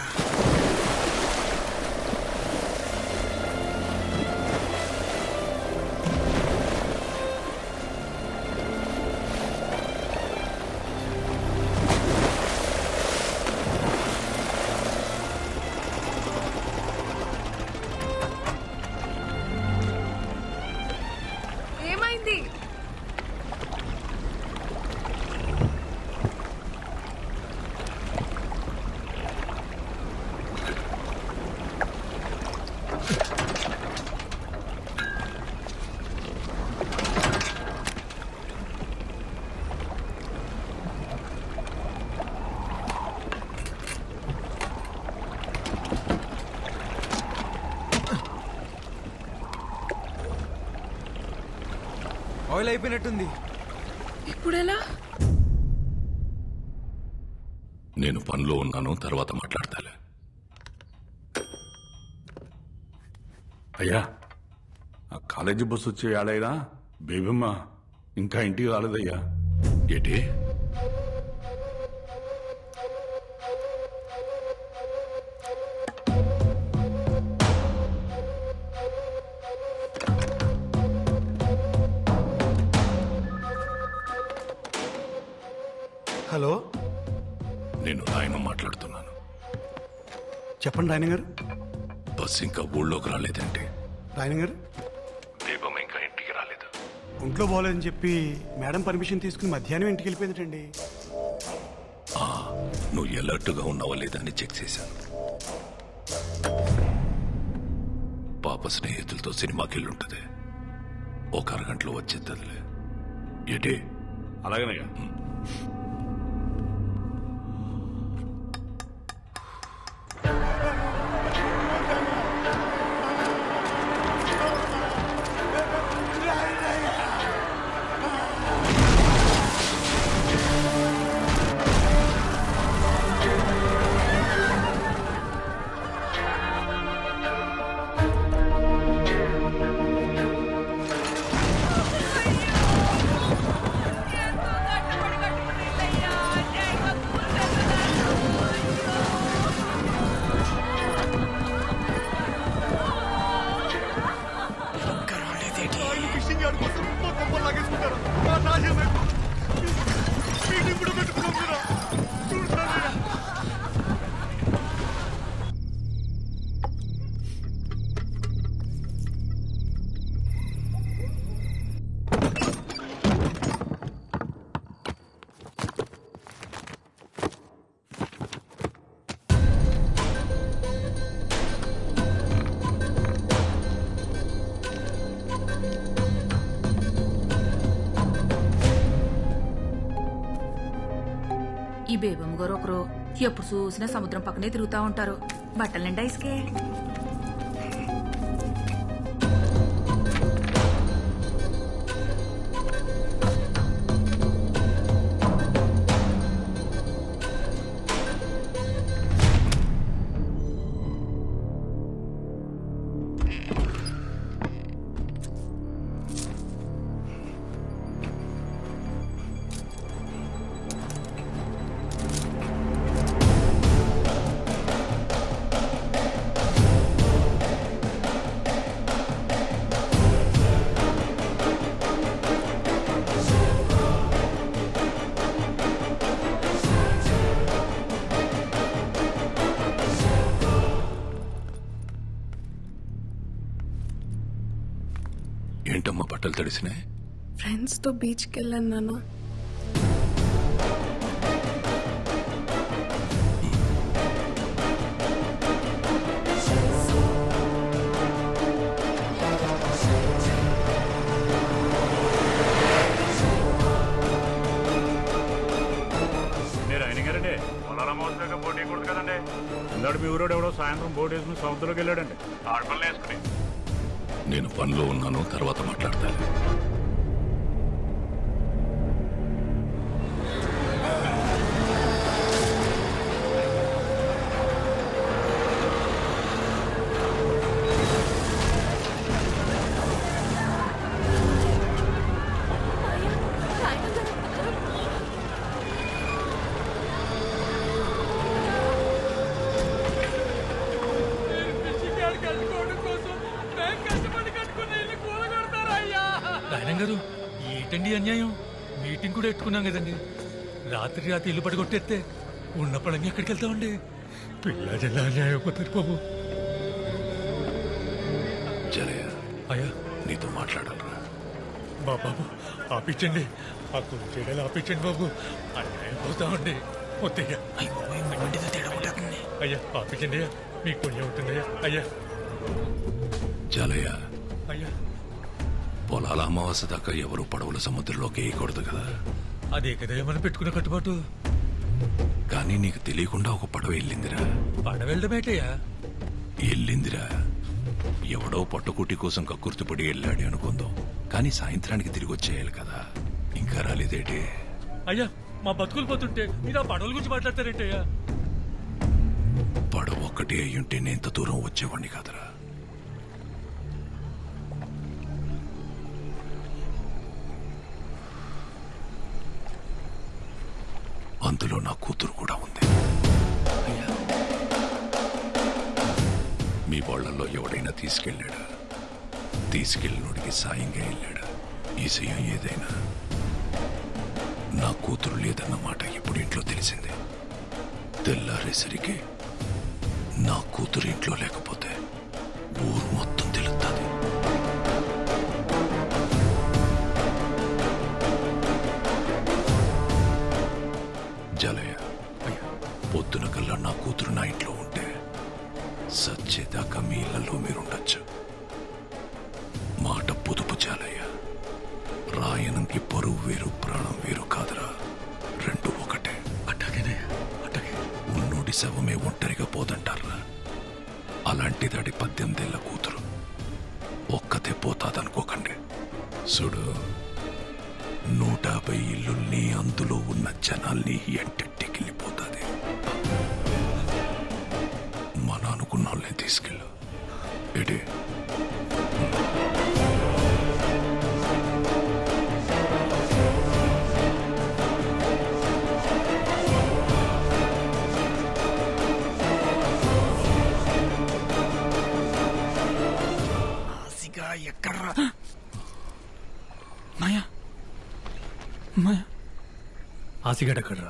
ఏమైంది ఆయిల్ అయిపోయినట్టుంది ఇప్పుడు ఎలా నేను పనిలో ఉన్నాను తర్వాత మాట్లాడతాలే అయ్యా ఆ కాలేజీ బస్సు వచ్చే ఏడైనా బేబమ్మ ఇంకా ఇంటికి రాలేదయ్యా ఏంటి హలో నేను నాయన మాట్లాడుతున్నాను చెప్పండి ఆయన గారు బస్ ఇంకా ఊళ్ళోకి రాలేదంటే రాయన గారు దీపం ఇంకా ఇంటికి రాలేదు ఒంట్లో బాగోలేదని చెప్పి మేడం పర్మిషన్ తీసుకుని మధ్యాహ్నం ఇంటికి వెళ్ళిపోయిందండి ఆ, నువ్వు ఎలర్ట్గా ఉన్నావా లేదా అని చెక్ చేశాను పాప స్నేహితులతో సినిమాకి వెళ్ళుంటది ఒక అరగంటలో వచ్చేద్దదిలే ఏటే అలాగేనయ్యా వాళ్ళు ఫిషింగ్ యార్డ్ కోసం మా కొంపలు లాగేసుకుంటారు మా నాశనం అయిపోతుంది. మీటింగ్ కూడా పెట్టుకున్నాం కదా చూడండి ఈ బేబమ్మ గారు ఒకరు ఎప్పుడు చూసినా సముద్రం పక్కనే తిరుగుతా ఉంటారు బట్టల నిండా ఇసుకే ఏంటమ్మా బట్టలు తడిసినాయి ఫ్రెండ్స్తో బీచ్కి వెళ్ళాను నాన్న మీరు ఆయన గారండి పొలాల మోసగా బోట్ వేయకూడదు కదండి ఇందాడు మీ ఊరోడు ఎవడో సాయంత్రం బోట్ వేసుకుని సముద్రంలోకి వెళ్ళాడండి ఆడపల్లి వేసుకుని నేను పనిలో ఉన్నాను తర్వాత మాట్లాడతాను నాయనం గారు ఏంటండి అన్యాయం మీటింగ్ కూడా ఎట్టుకున్నాం కదండి రాత్రి రాత్రి ఇల్లు పడగొట్టేస్తే ఉన్న పడంగా ఎక్కడికి వెళ్తామండి పిల్ల జల్ల అన్యాయం అయిపోతారు బాబు జలయ అయ్యా నీతో మాట్లాడాలరా మా బాబు ఆపించండి ఆ కుడి చేయడాలు ఆపించండి బాబు అన్యాయం పోతామండి వద్దయ్యా అయ్యా ఆపించండి అయ్యా మీకు పుణ్యం ఉంటుందయ్యా అయ్యా జలయ అయ్యా పొలాల అమావాస్య దాకా ఎవరు పడవలు సముద్రంలోకి వేయకూడదు కదా అదే కదయ్యా మనం పెట్టుకున్న కట్టుబాటు కానీ నీకు తెలియకుండా ఒక పడవ వెళ్ళిందిరా పడ వెళ్ళడమేటయ్యా వెళ్ళిందిరా ఎవడో పట్టుకుట్టి కోసం కక్కుర్తిపడి వెళ్ళాడు అనుకుందాం కానీ సాయంత్రానికి తిరిగి వచ్చేయాలి కదా ఇంకా రాలేదేటి అయ్యా మా బతుకులు పోతుంటే మీరు ఆ పడవల గురించి మాట్లాడతారేంటయ్యా పడవ ఒక్కటి అయ్యుంటే నేను ఇంత దూరం వచ్చేవాడిని కాదురా అందులో నా కూతురు కూడా ఉంది మీ వాళ్ళల్లో ఎవడైనా తీసుకెళ్ళాడా తీసుకెళ్ళినోడికి సాయంగా వెళ్ళాడా ఈ సయం ఏదైనా నా కూతురు లేదన్న మాట ఇప్పుడు ఇంట్లో తెలిసింది తెల్లారేసరికి నా కూతురు ఇంట్లో లేకపోతే ఊరు మొత్తం తెలుస్తుంది సచ్చేదాకా మీ ఇళ్లలో మీరుండొచ్చు మాట పొదుపు చాలయ్య రాయనంకి పరువు వేరు ప్రాణం వేరు కాదురా రెండు ఒకటే అట్టగనే అట్టగే ఉన్నోడి శవమే ఒంటరిగా పోదంటారా అలాంటిదాడి పద్దెనిమిదేళ్ల కూతురు ఒక్కతే పోతాదనుకోకండి చూడు నూట యాభై ఇల్లుల్ని అందులో ఉన్న జనాల్ని ఎంటెట్టికెళ్ళిపోతుంది మన అనుకున్న వాళ్ళని తీసుకెళ్ళు ఏడే ఆసిగా ఎక్కడ్రా మాయా మాయా ఆసిగడ్ ఎక్కడ్రా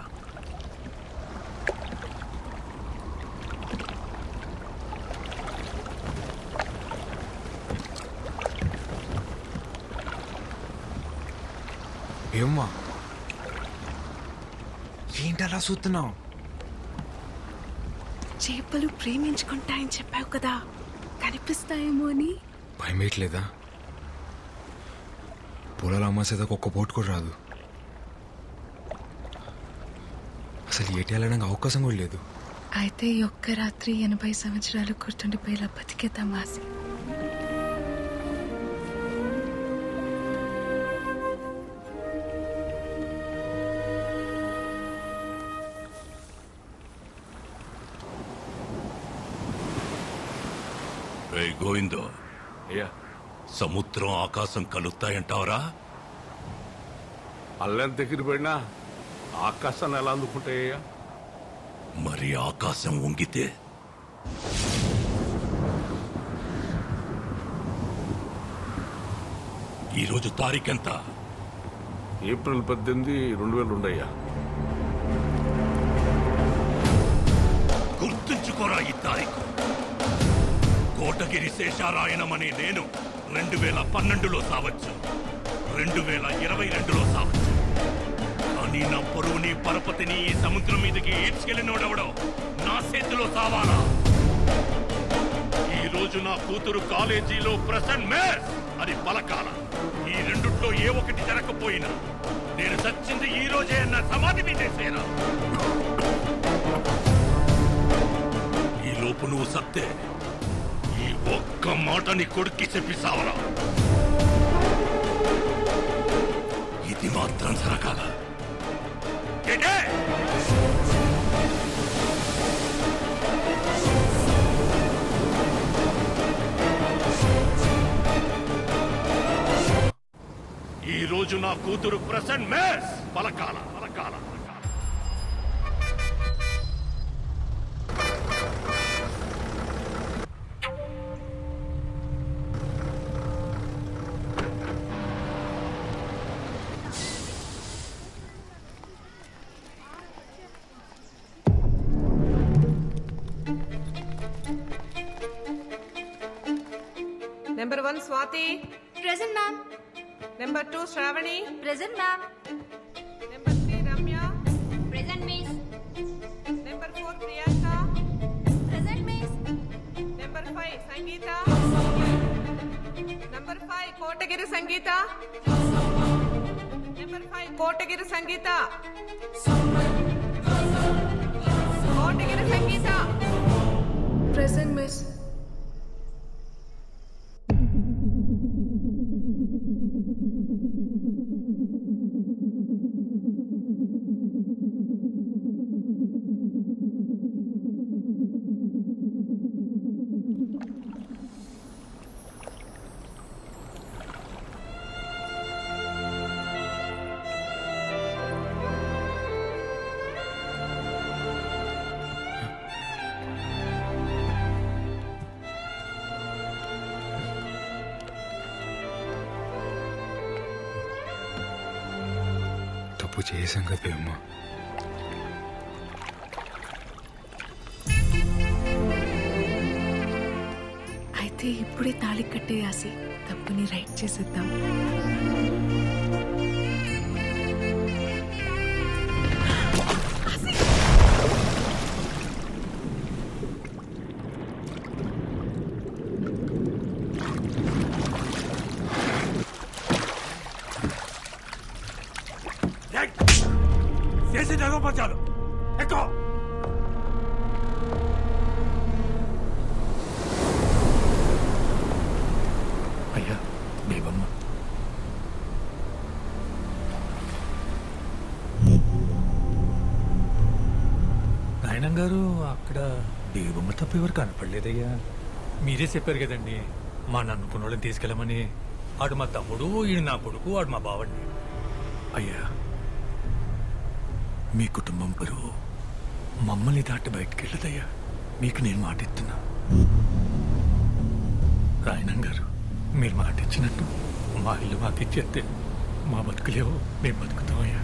ఏమ్మా ఏంటి అలా చూస్తున్నావు చేపలు ప్రేమించుకుంటాయని చెప్పావు కదా కనిపిస్తాయేమో అని భయం వేయట్లేదా పొలాలు అమ్మసేదాకా ఒక్క పోటు కూడా రాదు అసలు ఏటి వెళ్ళడానికి అవకాశం కూడా లేదు అయితే ఈ ఒక్క రాత్రి ఎనభై సంవత్సరాలు గుర్తుండిపోయేలా బతికేద్దాం ఆసి రే గోవిందో అయ్యా సముద్రం ఆకాశం కలుస్తాయంటావరా అల్లెంత దగ్గర పడినా ఆకాశాన్ని ఎలా అందుకుంటాయ్యా మరి ఆకాశం వంగితే ఈరోజు తారీఖెంత ఏప్రిల్ పద్దెనిమిది రెండు వేల రెండు అయ్యా గుర్తుంచుకోరా ఈ తారీఖు కోటగిరి శేషారాయణమనే నేను రెండు వేల పన్నెండులో సావచ్చు రెండు వేల ఇరవై రెండులో సావచ్చు కానీ నా పొరువుని పరపతిని ఈ సముద్రం మీదకి ఈడ్చుకెళ్ళినోడెవడో నా చేతిలో సావాలా ఈ రోజు నా కూతురు కాలేజీలో ప్రసన్ మేస్ అని పలకాల ఈ రెండుట్లో ఏ ఒకటి జరగకపోయినా నేను చచ్చింది ఈ రోజే అన్న సమాధి మీదేసేనా ఈ లోపు నువ్వు సత్తే ఈ ఒక్క మాట నీ కొడుక్కి చెప్పి సావరా ఇది మాత్రం జరగాల ఏంటే? ఈ రోజు నా కూతురు ప్రసన్ మేస్ పలకాల పలకాల number one Swathi present ma'am number two Sravani present ma'am number three Ramya present miss number four Priyanka present miss number five Sangeetha number five Kotagiri Sangeetha number five Kotagiri Sangeetha Kotagiri Sangeetha present miss తప్పు చేసాం కదా అమ్మా అయితే ఇప్పుడే తాళి కట్టేయాసి తప్పుని రైట్ చేసేద్దాం ప్రపంచాలు ఎక్కువ అయ్యా దేవమ్మ నాయనం గారు అక్కడ దేవమ్మ తప్ప ఎవరు కనపడలేదయ్యా మీరే చెప్పారు కదండి మా నన్నుకున్న వాళ్ళని తీసుకెళ్ళమని ఆడు మా తమ్ముడు ఈడు నా కొడుకు ఆడు మా బావండి అయ్యా మీ కుటుంబం పరువు మమ్మల్ని దాటి బయటికి వెళ్ళదయ్యా మీకు నేను మాట ఇస్తున్నా రాయనం గారు మీరు మాట ఇచ్చినట్టు మా ఇల్లు మాకు ఇచ్చేస్తే మా బతుకులేవో మేము బతుకుతామయ్యా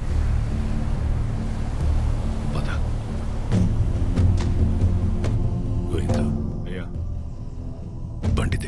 పద గోవిందా అయ్యా బండితే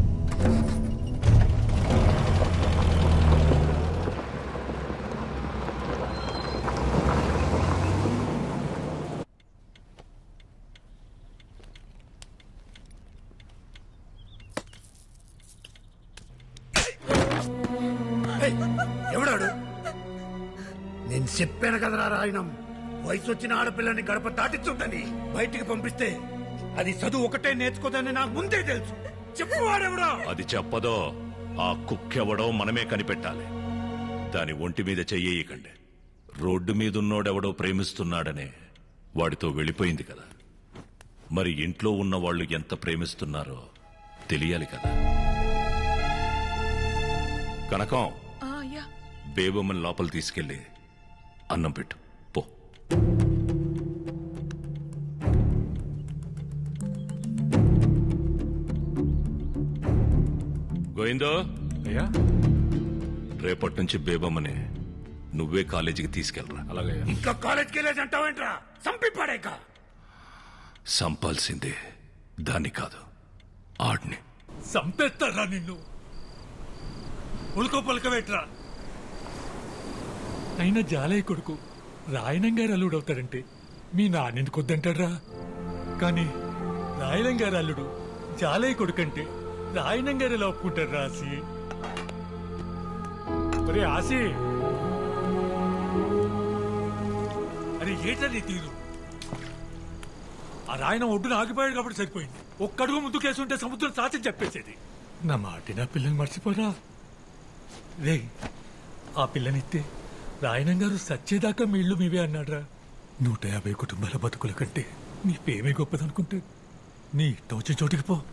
ఎవడాడు నేను చెప్పాను కదరా రాయనం వయసు వచ్చిన ఆడపిల్లని గడప దాటిస్తుందని బయటికి పంపిస్తే అది చదువు ఒకటే నేర్చుకోదని నాకు ముందే తెలుసు చెప్పు వాడెవడా అది చెప్పదో ఆ కుక్కెవడో మనమే కనిపెట్టాలి దాని ఒంటి మీద చెయ్యకండి రోడ్డు మీదున్నోడెవడో ప్రేమిస్తున్నాడనే వాడితో వెళ్ళిపోయింది కదా మరి ఇంట్లో ఉన్న వాళ్ళు ఎంత ప్రేమిస్తున్నారో తెలియాలి కదా కనకం అయ్యా బేబమ్మని లోపల తీసుకెళ్ళి అన్నం పెట్టు పో గోవిందో అయ్యా రేపటి నుంచి బేబమ్మని నువ్వే కాలేజీకి తీసుకెళ్ళరా అలాగే ఇంకా కాలేజ్కి వెళ్ళేసి అంటావేంట్రా సంపి పడేక సంపాల్సిందే దాన్ని కాదు ఆడిని చంపేస్తారా నిన్ను ఉల్కో పలకవేట్రా అయినా జాలయ్య కొడుకు రాయనం గారు అల్లుడు అవుతాడంటే మీ నాన్నెందుకు వద్దంటాడ్రా కానీ రాయనం గారు అల్లుడు జాలయ్య కొడుకంటే రాయనం గారు ఎలా ఒప్పుకుంటారు రాసి ఒరే ఆసి అరే ఏట్రా నీ తీరు ఆ రాయన ఒడ్డున ఆగిపోయాడు కాబట్టి సరిపోయింది ఒక్కడుగు ముందు కేసుంటే సముద్రం సాచి చెప్పేసేది నా మాట నా పిల్లని మర్చిపోరా రే ఆ పిల్లనిస్తే రాయనం గారు సచ్చేదాకా మీ ఇల్లు మీవే అన్నాడ్రా నూట యాభై కుటుంబాల బతుకుల కంటే నీ పేమే గొప్పదనుకుంటే నీ ఇష్టం వచ్చే చోటికి పో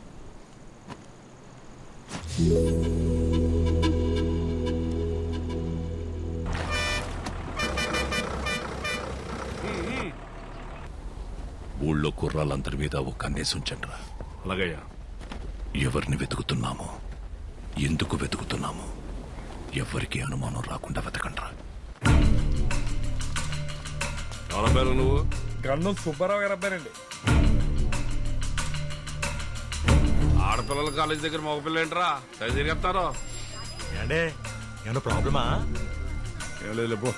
ఊళ్ళో కుర్రాళ్ళందరి మీద ఒక కన్నేసి ఉంచండిరా అలాగయ్యా ఎవరిని వెతుకుతున్నామో ఎందుకు వెతుకుతున్నామో ఎవరికి అనుమానం రాకుండా వెతకండ్రా ఎవరి పేరు నువ్వు గంధం సుబ్బారావు గారు అబ్బాయినండి ఆడపిల్లల కాలేజ్ దగ్గర మగపిల్ల ఏంట్రా తెగ తిరిగేస్తారు ఏండే ఏమన్నా ప్రాబ్లమా ఏం లేదు పో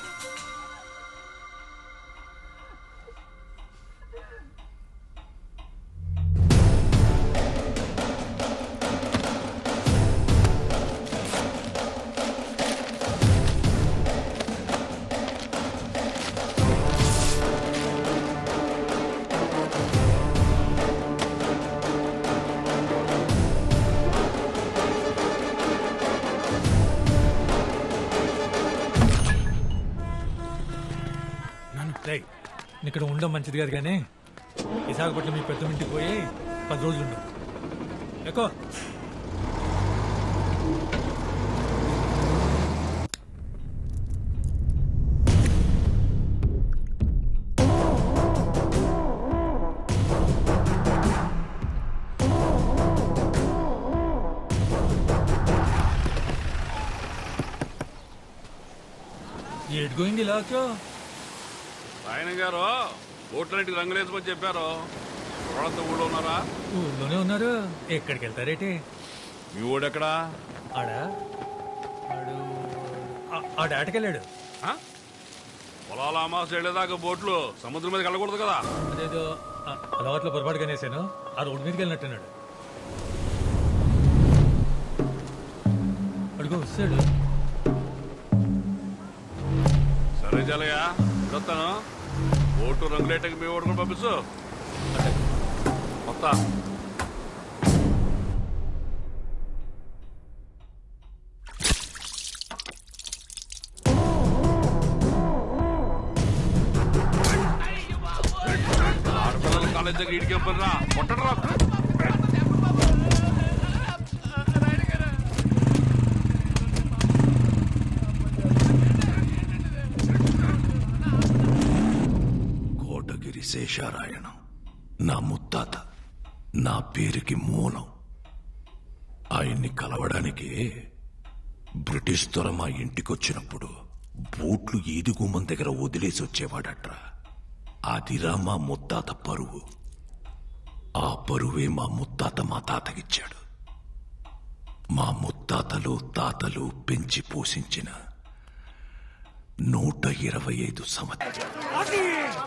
రేయ్, ఇక్కడ ఉండడం మంచిది కాదు కానీ విశాఖపట్నం మీ పెద్ద ఇంటికి పోయి పది రోజులు ఉండు ఎక్కువ ఏడు గోయింగ్ ఇలా వచ్చావు ఆయన గారు ఓట్లంటికి రంగులేసుకొని చెప్పారు వాళ్ళంతా ఊళ్ళో ఉన్నారా ఊళ్ళోనే ఉన్నారు ఎక్కడికి వెళ్తారేటి మీ ఊడెక్కడా ఆడా ఆడు ఆ- ఆ డాటకెళ్ళాడు పొలాల అమాస వెళ్ళేదాకా బోట్లు సముద్రం మీద వెళ్ళకూడదు కదా అదేదో ఆ, అలవాట్లో పొరపాటుగా వేసాను ఆ రోడ్డు మీదకి వెళ్ళినట్టున్నాడు అడుగు వస్తాడు సరే చలయ్య వెళ్ళొస్తాను ఓటు రంగులేటకి మీ ఓటు కూడా పంపించు మొత్తం ఆడపిల్లల కాలేజ్ దగ్గర ఇడికి రా కొట్టడరా కోటగిరి శేషారాయణం నా ముత్తాత నా పేరుకి మూలం ఆయన్ని కలవడానికి బ్రిటిష్ దొర మా ఇంటికొచ్చినప్పుడు బూట్లు ఈది గుమ్మం దగ్గర వదిలేసి వచ్చేవాడట్రా అదిరా మా ముత్తాత పరువు ఆ పరువే మా ముత్తాత మా తాతకిచ్చాడు మా ముత్తాతలు తాతలు పెంచి పోషించిన నూట ఇరవై ఐదు సంవత్సరాలు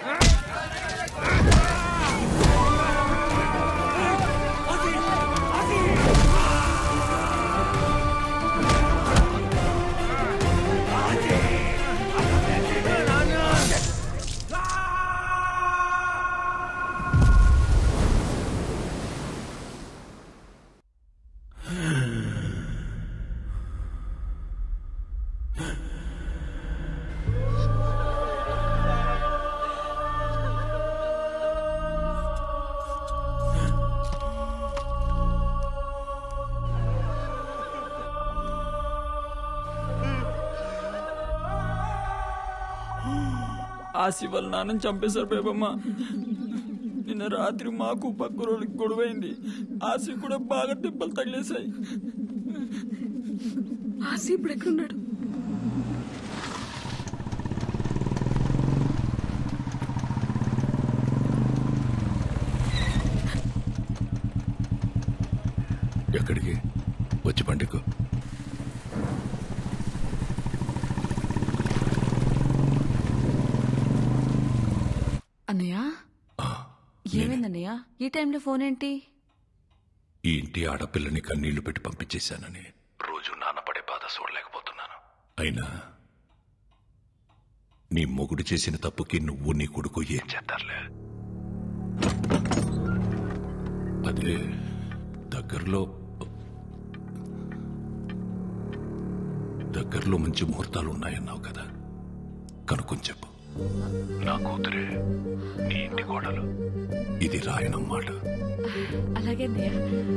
ఆసి వాళ్ళ నాన్నని చంపేశారు బేబమ్మ నిన్న రాత్రి మాకు పక్క రోజులకి గొడవైంది ఆసి కూడా బాగా దెబ్బలు తగిలేశాయి ఆసి ఇప్పుడు ఎక్కడున్నాడు ఎక్కడికి వచ్చి పండుగ అన్నయ్య ఏమైందన్నయ్య ఈ టైంలో ఫోన్ ఏంటి ఈ ఇంటి ఆడపిల్లని కన్నీళ్లు పెట్టి పంపించేశానని రోజు నాన్నపడే బాధ చూడలేకపోతున్నాను అయినా నీ మొగుడు చేసిన తప్పుకి నువ్వు నీ కొడుకు ఏం చేస్తారులే అదే దగ్గరలో దగ్గరలో మంచి ముహూర్తాలు ఉన్నాయన్నావు కదా కనుక్కొని చెప్పు నా కూతురే నీ ఇంటి కోడలు ఇది రాయనం మాట అలాగే అన్నయ్య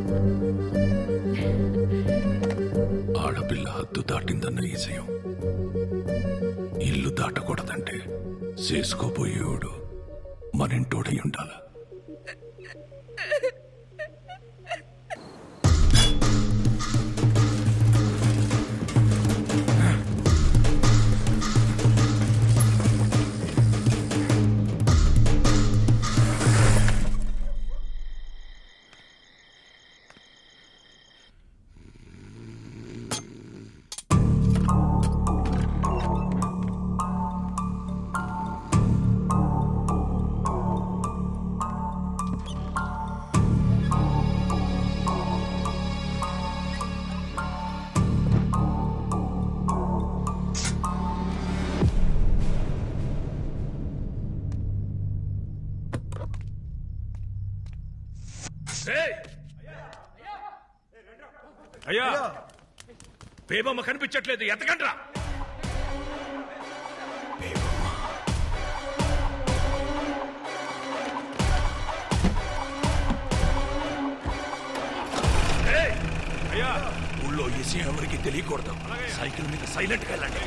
ఆడపిల్ల హద్దు దాటిందన్న ఈజయం ఇల్లు దాటకూడదంటే చేసుకోబోయేవాడు మనింటోడై ఉండాల అయ్యా బేబమ్మ కనిపించట్లేదు ఎతకండ్రా ఏయ్! అయ్యా ఊళ్ళో ఈ విషయం ఎవరికి తెలియకూడదు సైకిల్ మీద సైలెంట్ గా వెళ్ళండి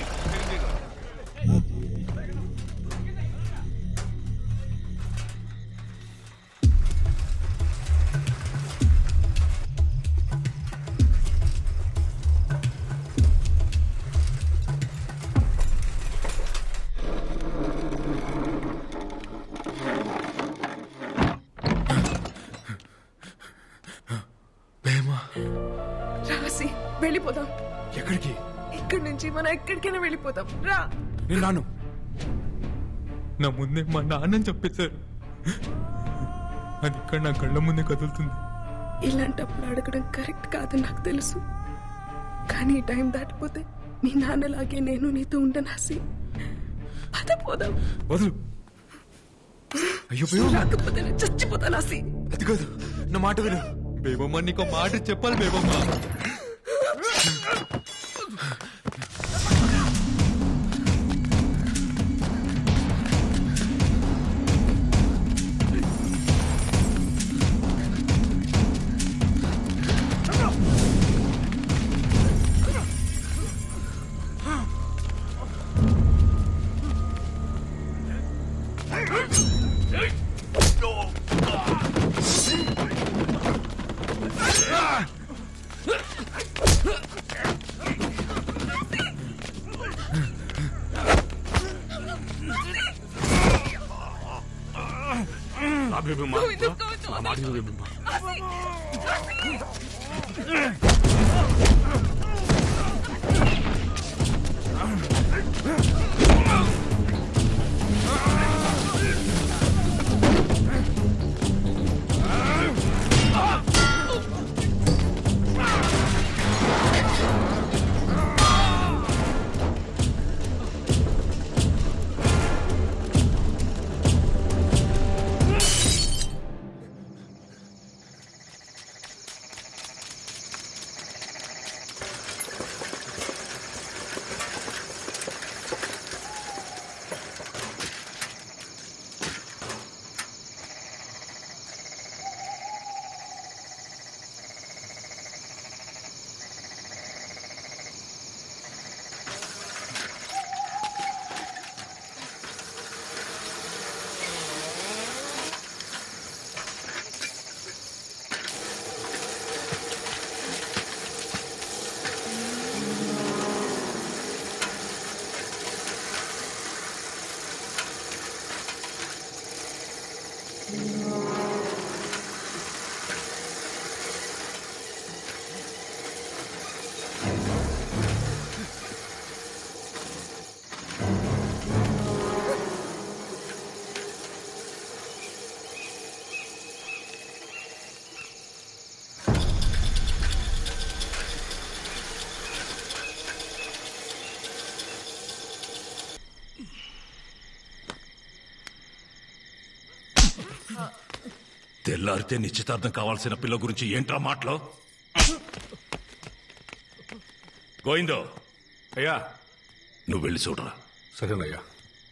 రాసి వెళ్ళిపోదాం ఎక్కడికి ఇక్కడి నుంచి మనం ఎక్కడికైనా వెళ్ళిపోదాం రా నేను రాను నా ముందే మా నాన్నని చెప్పేశారు అది ఇక్కడ నా కళ్ళ ముందే కదులుతుంది ఇలాంటప్పుడు అడగడం కరెక్ట్ కాదని నాకు తెలుసు కానీ ఈ టైం దాటిపోతే మీ నాన్నలాగే నేను నీతో ఉండను హసి పద పోదాం వదులు అయ్యో బేబమ్మ రాకపోతే నేను చచ్చిపోతాను ఆసి అది కాదు నా మాట విను బేబమ్మ నీకు మాట చెప్పాలి బేబమ్మ ఆ బేబమ్మ ఆ మాట విను బేబమ్మ తెల్లారితే నిశ్చితార్థం కావాల్సిన పిల్ల గురించి ఏంట్రా మాటలో గోయిందో అయ్యా నువ్వు వెళ్ళి చూడరా సరేనయ్యా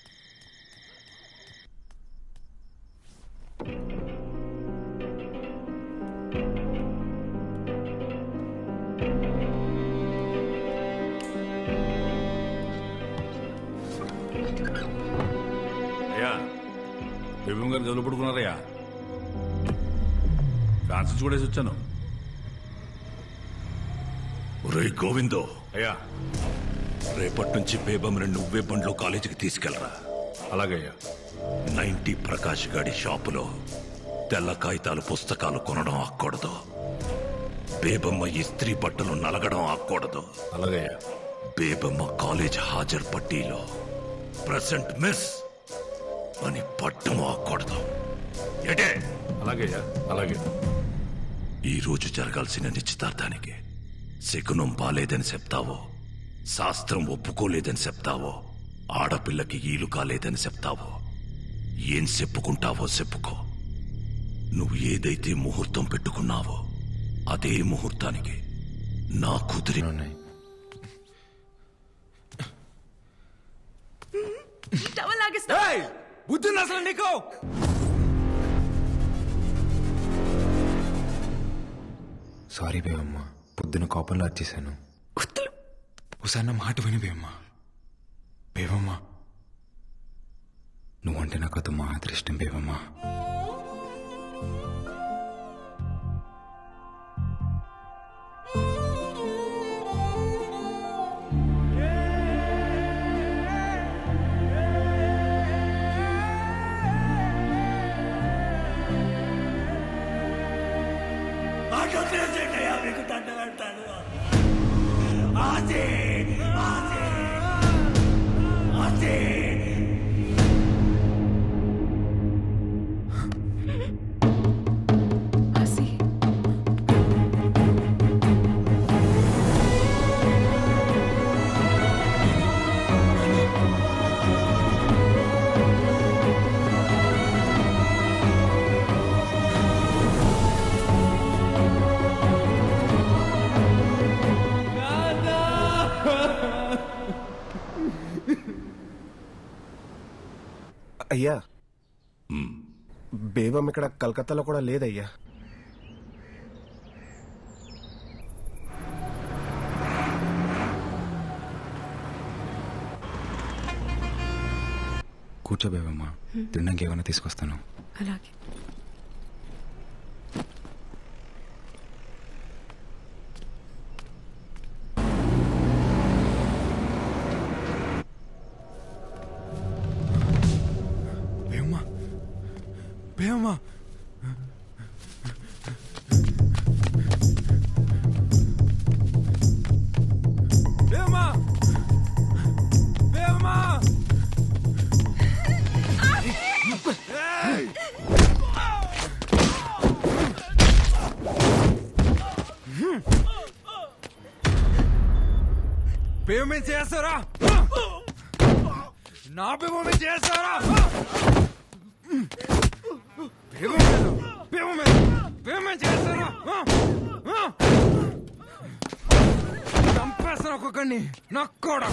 అయ్యా బేబమ్మ గారు గదిలో పడుకున్నారయ్యా ఫ్యాన్స్ చూడేసి వచ్చాను ఒరేయ్ గోవిందో అయ్యా రేపటి నుంచి బేబమ్ని నువ్వే బండ్లో కాలేజీకి తీసుకెళ్ళరా అలాగయ్యా నైన్టీ ప్రకాష్ గాడి షాపులో తెల్ల కాగితాలు పుస్తకాలు కొనడం ఆక్కూడదు బేబమ్మ ఇస్త్రీ బట్టలు నలగడం ఆక్కూడదు అలాగయ్యా బేబమ్మ కాలేజ్ హాజరు పట్టీలో ప్రజెంట్ మిస్ అని పట్టం ఆక్కూడదు ఎటే అలాగయ్యా అలాగే ఈ రోజు జరగాల్సిన నిశ్చితార్థానికి శకునం బాలేదని చెప్తావో శాస్త్రం ఒప్పుకోలేదని చెప్తావో ఆడపిల్లకి ఈలు కాలేదని చెప్తావో ఏం చెప్పుకుంటావో చెప్పుకో నువ్వు ఏదైతే ముహూర్తం పెట్టుకున్నావో అదే ముహూర్తానికి నా కుదిరి టవల్ లాగేస్తా బుద్ధి అసలు నీకు సారీ బేవమ్మ పొద్దున కోపంలో వచ్చేసాను ఒకసారి నా మాట విని బేవమ్మ బేవమ్మ నువ్వంటే నాకు అది మాత్రం ఇష్టం బేవమ్మ నాకు తెలిసేటయ్యా మీకు దండ పెడతాను ఆసే ఆసే ఆసే ఆసి అయ్యా బేబం ఇక్కడ కలకత్తాలో కూడా లేదయ్యా కూర్చో బేబమ్మా తినడానికి ఏమైనా తీసుకొస్తాను అలాగే బేవమ్మా బేవమ్మా బేవమ్మా బేవమ్మా ఏయ్! పేమెంట్ చేస్తారా నా పేమెంట్ చేస్తారా పేమెంట్ పేమెంట్ చేస్తారా చంపేస్తాను ఒక్కొక్కడిని నాకు కూడా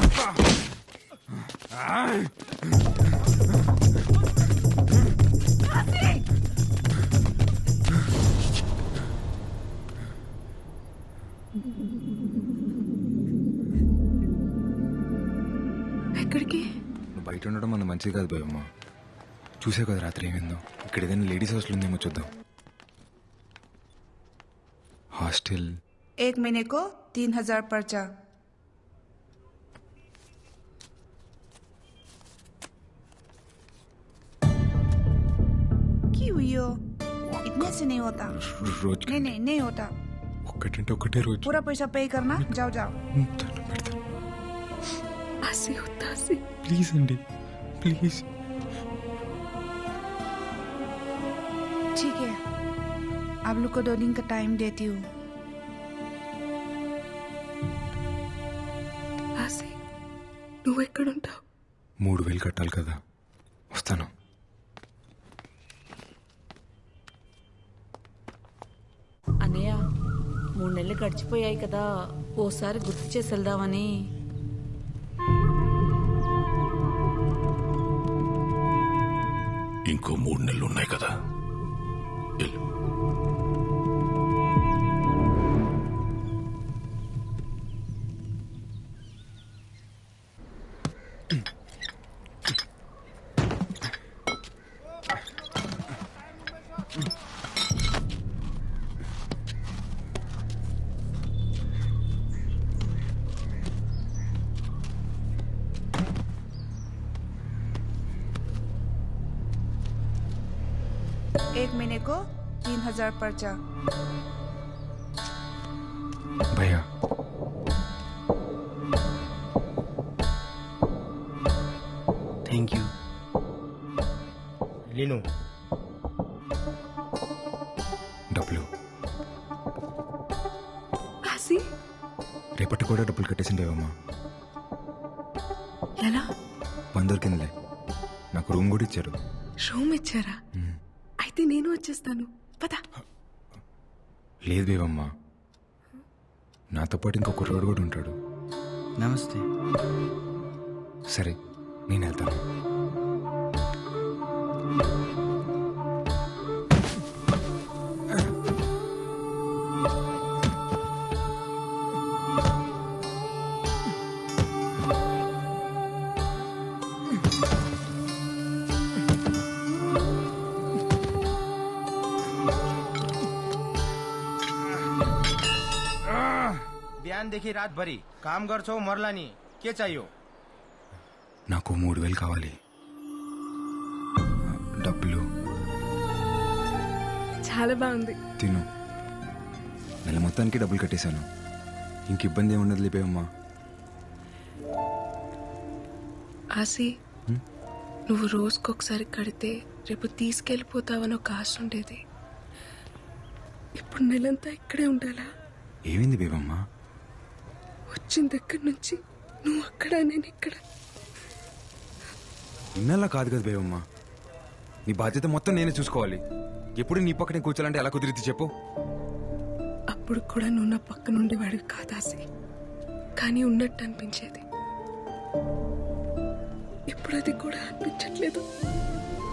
ఎక్కడికి నువ్వు బయట ఉండడం మన మంచిది కాదు బేబమ్మా చూసే కదా రాత్రి ఏమైందో ఇక్కడ ఏదైనా లేడీస్ హాస్టల్ ఉందేమో చూద్దాం హాస్టల్ एक महीने को तीन हजार पर्चा की हुई हो इतने से नहीं होता रोज नहीं नहीं नहीं होता ఒక్కటంటే ఒకటే రోజు पूरा पैसा पे करना जाओ जाओ ఆసి ఉత్తాసి ప్లీజ్ అండి ప్లీజ్ ठीक है आप लोग को दो दिन का टाइम देती हूँ ఆసి నువ్వు ఎక్కడుంటావు మూడు వేలు కట్టాలి కదా వస్తాను అన్నయ్య మూడు నెలలు గడిచిపోయాయి కదా ఓసారి గుర్తు చేసి వెళ్దామని ఇంకో మూడు నెలలు ఉన్నాయి కదా వెళ్ళు. एक महीने को तीन हजार पर्चा భయ్యా థ్యాంక్ యూ లీను డబ్బులు ఆసి రేపటి కూడా డబ్బులు కట్టేసింది బేబమ్మా ఎలా పని దొరికిందిలే నాకు రూమ్ కూడా ఇచ్చారు రూమ్ ఇచ్చారా అయితే నేను వచ్చేస్తాను పద లేదు బేబమ్మా నాతో పాటు ఇంకో కుర్రోడు కూడా ఉంటాడు నమస్తే సరే నేను వెళ్తాను बिहानदेखि रातभरि काम गर्छौ मर्ला नि के चाहियो నాకు మూడు వేలు కావాలి డబ్బులు చాలా బాగుంది తిను నెల మొత్తానికి డబ్బులు కట్టేశాను ఇంక ఇబ్బంది ఏముండదు లేపేవమ్మా ఆసి నువ్వు రోజుకొకసారి కడితే రేపు తీసుకెళ్ళిపోతావని ఒక ఆశ ఉండేది ఇప్పుడు నెలంతా ఇక్కడే ఉండాలా ఏమైంది బేబమ్మా వచ్చిన దగ్గర నుంచి నువ్వు అక్కడ నేను ఇక్కడ ఇన్నలా కాదు కదా బేబమ్మా నీ బాధ్యత మొత్తం నేనే చూసుకోవాలి ఎప్పుడు నీ పక్కనే కూర్చోాలంటే ఎలా కుదిరిద్ది చెప్పు అప్పుడు కూడా నువ్వు నా పక్క నుండి వాడివి కాదాసి కానీ ఉన్నట్టు అనిపించేది ఇప్పుడు అది కూడా అనిపించట్లేదు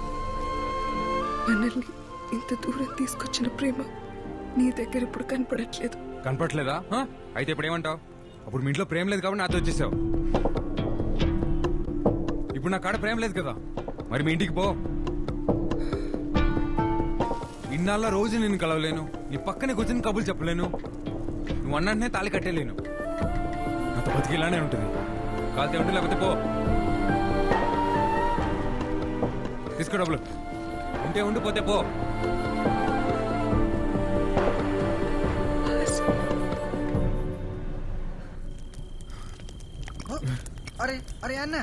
మనల్ని ఇంత దూరం తీసుకొచ్చిన ప్రేమ నీ దగ్గర ఇప్పుడు కనపడట్లేదు కనపట్లేదా హ? అయితే ఇప్పుడు ఏమంటావు అప్పుడు మీ ఇంట్లో ప్రేమ లేదు కాబట్టి నాతో వచ్చేసావు ఇప్పుడు నా కాడ ప్రేమ లేదు కదా మరి మీ ఇంటికి పో ఇన్నాళ్ళ రోజు నేను కలవలేను నీ పక్కనే కూర్చొని కబుర్లు చెప్పలేను నువ్వు అన్నట్టునే తాళి కట్టేలేను నాతో బతికి ఇలానే ఉంటుంది కాలితే ఉంటే లేకపోతే పో తీసుకో డబ్బులు ఉంటే ఉండి పోతే పో అరే అరే అన్న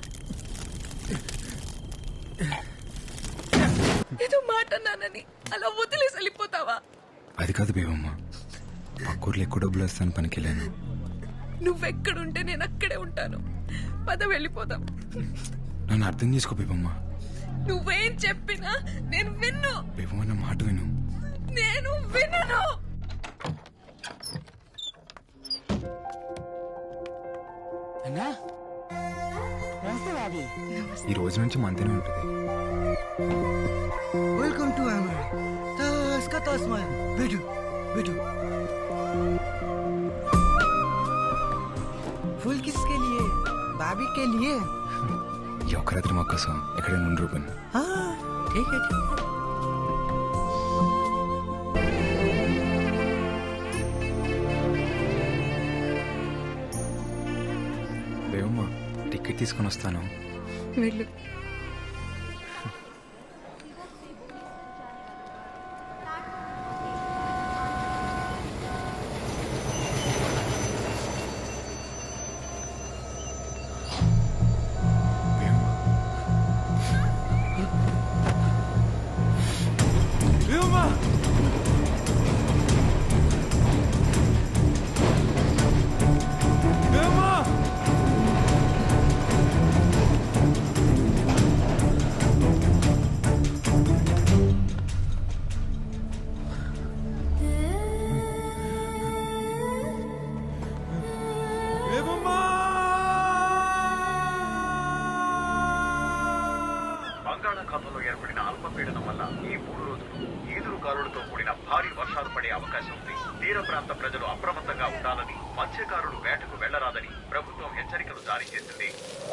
ఏదో మాట నాన్నని అలా వదిలేసి వెళ్ళిపోతావా అది కాదు బేవమ్మ పక్కూర్లో ఎక్కువ డబ్బులు వస్తాను పనికిలేను నువ్వెక్కడుంటే నేను అక్కడే ఉంటాను పద వెళ్ళిపోదాం నన్ను అర్థం చేసుకో బేబమ్మ నువ్వేం చెప్పినా నేను విన్ను బేబమ్మ నా మాట విను నేను వినను అన్నా నమస్తే బాబీ ఈ రోజు నుంచి మంతనే ఉంటుంది वेलकम टू हमारे तस का तस में बैठो बैठो फूल किसके लिए भाभी के लिए ఈ ఒక్క రాత్రి మా కోసం ఎక్కడ నుండి రూపాయలు हाँ ठीक है ठीक है బేవమ్మ టికెట్ తీసుకొని వస్తాను వెళ్ళు బేవమ్మ బేవమ్మ బంగాళాఖాతంలో ఏర్పడిన అల్పపీడనం వల్ల ఈ మూడు రోజులు ఈదురు గాలులతో కూడిన భారీ వర్షాలు పడే అవకాశం ఉంది తీర ప్రాంత ప్రజలు అప్రమత్తంగా ఉండాలని మత్స్యకారులు వేటకు వెళ్లరాదని ప్రభుత్వం హెచ్చరికలు జారీ చేసింది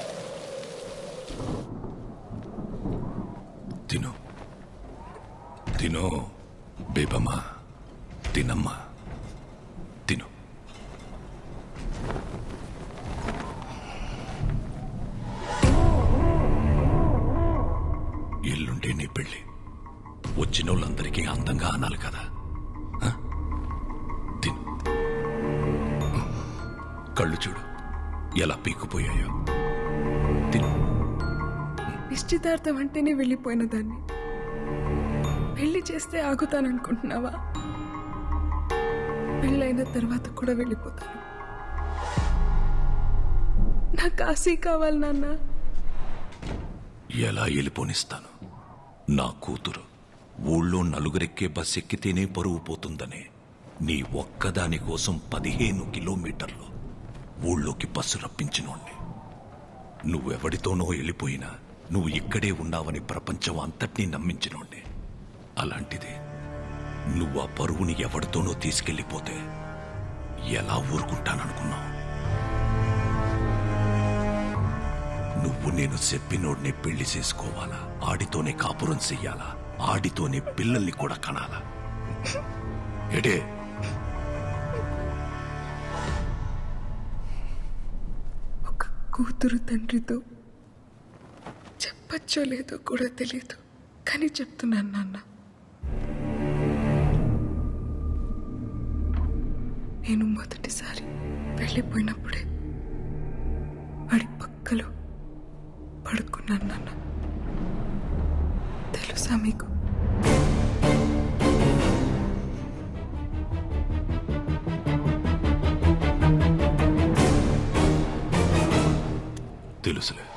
తిను తిను బేబమ్మా తినమ్మా తిను ఎల్లుండే నీ పెళ్ళి వచ్చిన వాళ్ళందరికీ అందంగా అనాలి కదా ఆ? తిను కళ్ళు చూడు ఎలా పీక్కుపోయాయో నిశ్చితార్థం అంటేనే వెళ్ళిపోయిన దాన్ని పెళ్లి చేస్తే ఆగుతాననుకుంటున్నావా పెళ్ళైన తర్వాత కూడా వెళ్ళిపోతాను నా కాశీ కావాలి నాన్న ఎలా వెళ్ళిపోనిస్తాను నా కూతురు ఊళ్ళో నలుగురెక్కే బస్ ఎక్కితేనే పరువు పోతుందనే నీ ఒక్కదాని కోసం పదిహేను కిలోమీటర్లు ఊళ్ళోకి బస్సు రప్పించినోణ్ణి నువ్వెవడితోనో వెళ్ళిపోయినా నువ్వు ఇక్కడే ఉన్నావని ప్రపంచం అంతటినీ నమ్మించినోణ్ణి అలాంటిది నువ్వు ఆ పరువుని ఎవడితోనో తీసుకెళ్ళిపోతే ఎలా ఊరుకుంటాననుకున్నావు నువ్వు నేను చెప్పినోడిని పెళ్లి చేసుకోవాలా ఆడితోనే కాపురం చెయ్యాలా ఆడితోనే పిల్లల్ని కూడా కనాలా ఎడే కూతురు తండ్రితో చెప్పచ్చో లేదో కూడా తెలియదు కానీ చెప్తున్నాను నాన్న నేను మొదటిసారి వెళ్ళిపోయినప్పుడే వాడి పక్కలో పడుకున్నాను నాన్న తెలుసా మీకు తెలుసులే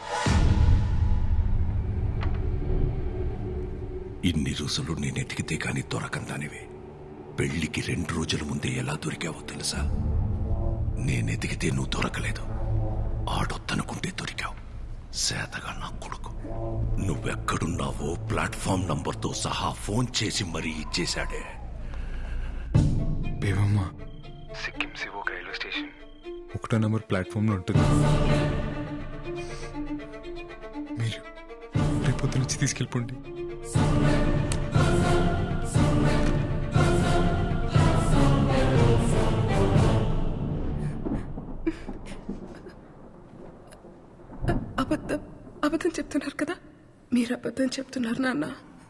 ఇన్ని రోజులు నేను ఎతికితే కాని దొరకందానివి పెళ్లికి రెండు రోజుల ముందే ఎలా దొరికావో తెలుసా నేను ఎతికితే నువ్వు దొరకలేదు ఆడొద్దనుకుంటే దొరికావు సేతగా నా కొడుకు నువ్వెక్కడున్నావో ప్లాట్ఫామ్ నంబర్తో సహా ఫోన్ చేసి మరీ ఇచ్చేశాడే బేబమ్మ సిక్కిం సివోక్ రైల్వే స్టేషన్ ఒకటో నెంబర్ ప్లాట్ఫామ్లో ఉంటుంది మీరు రేపు పొద్దున వచ్చి తీసుకెళ్ళిపోండి అబద్ధం అబద్ధం చెప్తున్నారు కదా మీరు అబద్ధం చెప్తున్నారు నాన్న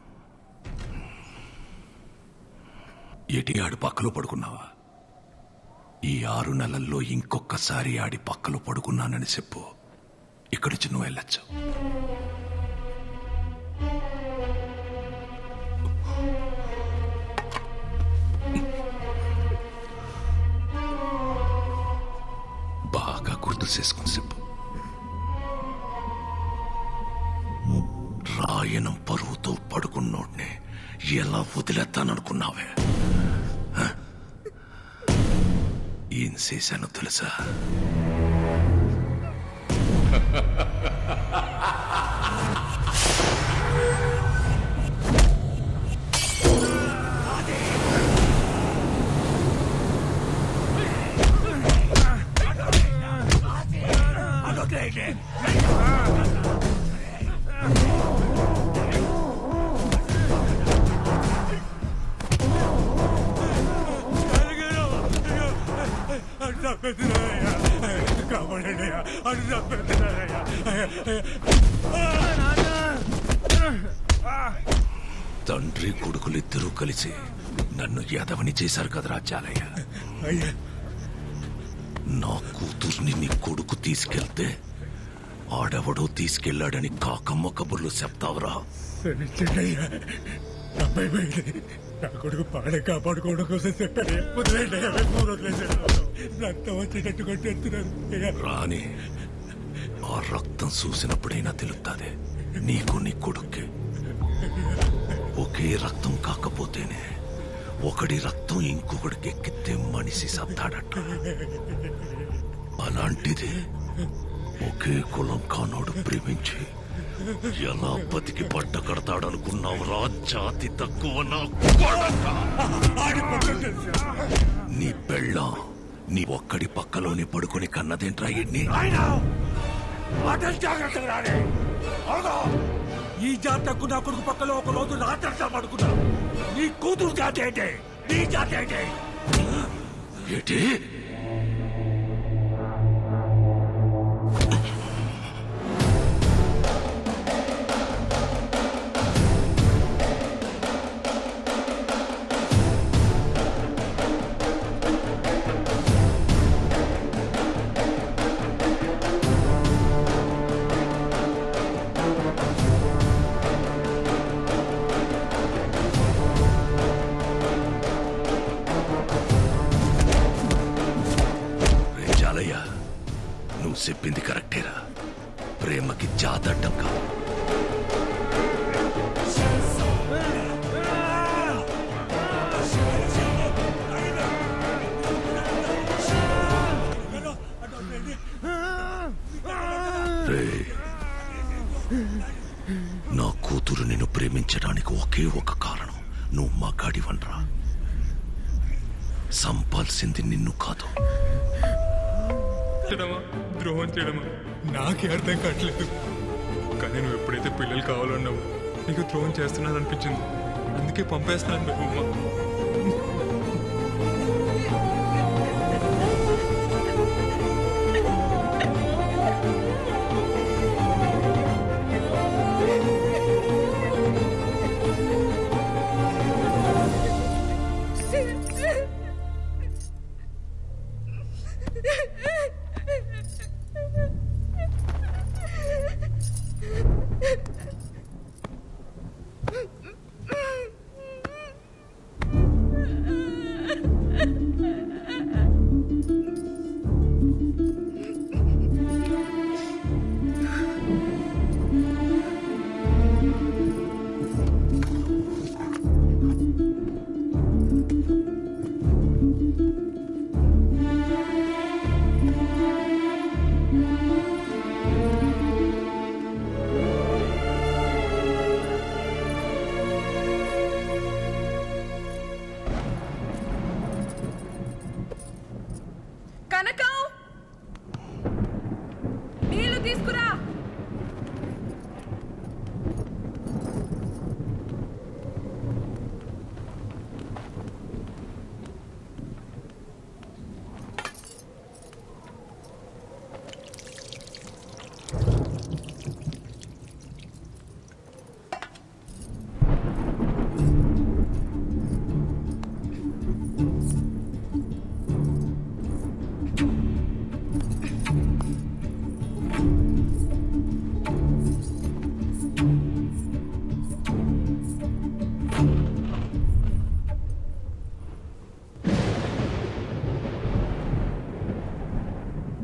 ఎటి ఆడి పక్కలో పడుకున్నావా ఈ ఆరు నెలల్లో ఇంకొకసారి ఆడి పక్కలో పడుకున్నానని చెప్పు ఇక్కడికి నువ్వు వెళ్ళొచ్చు బాగా గుర్తు చేసుకుని చెప్పు రాయనం పరువుతో పడుకున్నోడ్ని ఎలా వదిలేస్తాననుకున్నావే హ? ఏం చేశానో తెలుసా తండ్రి కొడుకులిద్దరూ కలిసి నన్ను యాదవని చేశారు కదరా చాలయ్య నా కూతుర్ని నీ కొడుకు తీసుకెళ్తే ఆడెవడో తీసుకెళ్లాడని కాకమ్మ కబుర్లు చెప్తావురా క్షమించండియ్యా అబ్బాయి పోయింది నా కొడుకు పాడే కాపాడుకోవడం కోసం చెప్పాను వదిలేండి వదిలేసాను రక్తం వచ్చేటట్టు కొట్టేస్తున్నారు రాని ఆ రక్తం చూసినప్పుడైనా తెలుస్తుంది నీకు నీ కొడుక్కి ఒకే రక్తం కాకపోతేనే ఒకడి రక్తం ఇంకొకడికి ఎక్కితే మనిషి సత్తాడట అలాంటిది ఒకే కులం కానోడు ప్రేమించి ఎలా బతికి పట్ట కడతాడనుకున్నావురా జాతి తక్కువ నా కొడక. నీ పెళ్ళం నీ ఒక్కడి పక్కలోనే పడుకొని కన్నదేంట్రా ఎన్ని మాటలు జాగ్రత్తగా రాడే అవును ఈ జాతకు నా కొడుకు పక్కలో ఒక రోజు రాత్రంతా పడుకున్నా నీ కూతురు జాతి ఏంటి నీ జాతి ఏంటి ఏంటి రే జాలయ్య నువ్వు చెప్పింది కరెక్టేరా ప్రేమకి జాతడ్డం కాదు రే నా కూతురు నిన్ను ప్రేమించడానికి ఒకే ఒక కారణం నువ్వు మగాడివన్రా సంపాల్సింది నిన్ను కాదు చేయడమా ద్రోహం చేయడమా నాకే అర్థం కావట్లేదు కానీ నువ్వు ఎప్పుడైతే పిల్లలు కావాలన్నావు నీకు ద్రోహం చేస్తున్నాను అనిపించింది అందుకే పంపేస్తున్నాను బేబమ్మ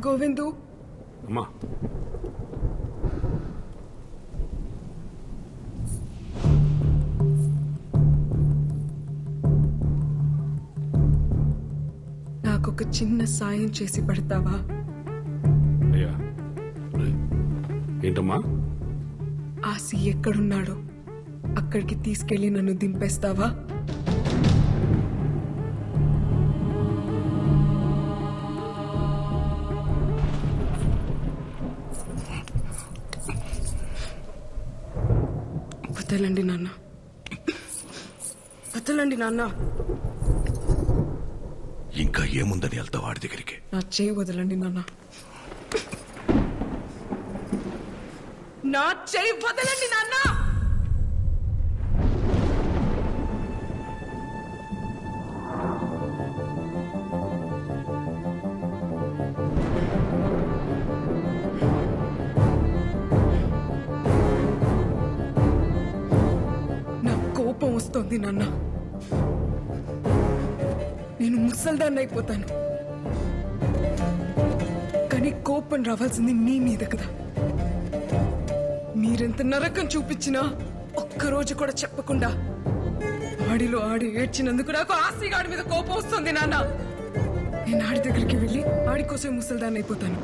గోవిందు అమ్మా నాకొక చిన్న సాయం చేసి పెడతావా అయ్యా ఏంటమ్మా ఆసి ఎక్కడున్నాడో అక్కడికి తీసుకెళ్లి నన్ను దింపేస్తావా వదలండి నాన్న వదలండి నాన్న ఇంకా ఏముందని వెళ్తా వాడి దగ్గరికి నా చేయి వదలండి నాన్న నా చేయి వదలండి నాన్న నా కోపం వస్తోంది నాన్న నేను ముసల్దాన్ని అయిపోతాను కానీ కోపం రావాల్సింది నీ మీద కదా మీరెంత నరకం చూపించినా ఒక్కరోజు కూడా చెప్పకుండా ఆడిలో ఆడి ఏడ్చినందుకు నాకు ఆస్తిగాడి మీద కోపం వస్తుంది నాన్న నేను ఆడి దగ్గరికి వెళ్ళి ఆడి కోసం ముసల్దాన్ని అయిపోతాను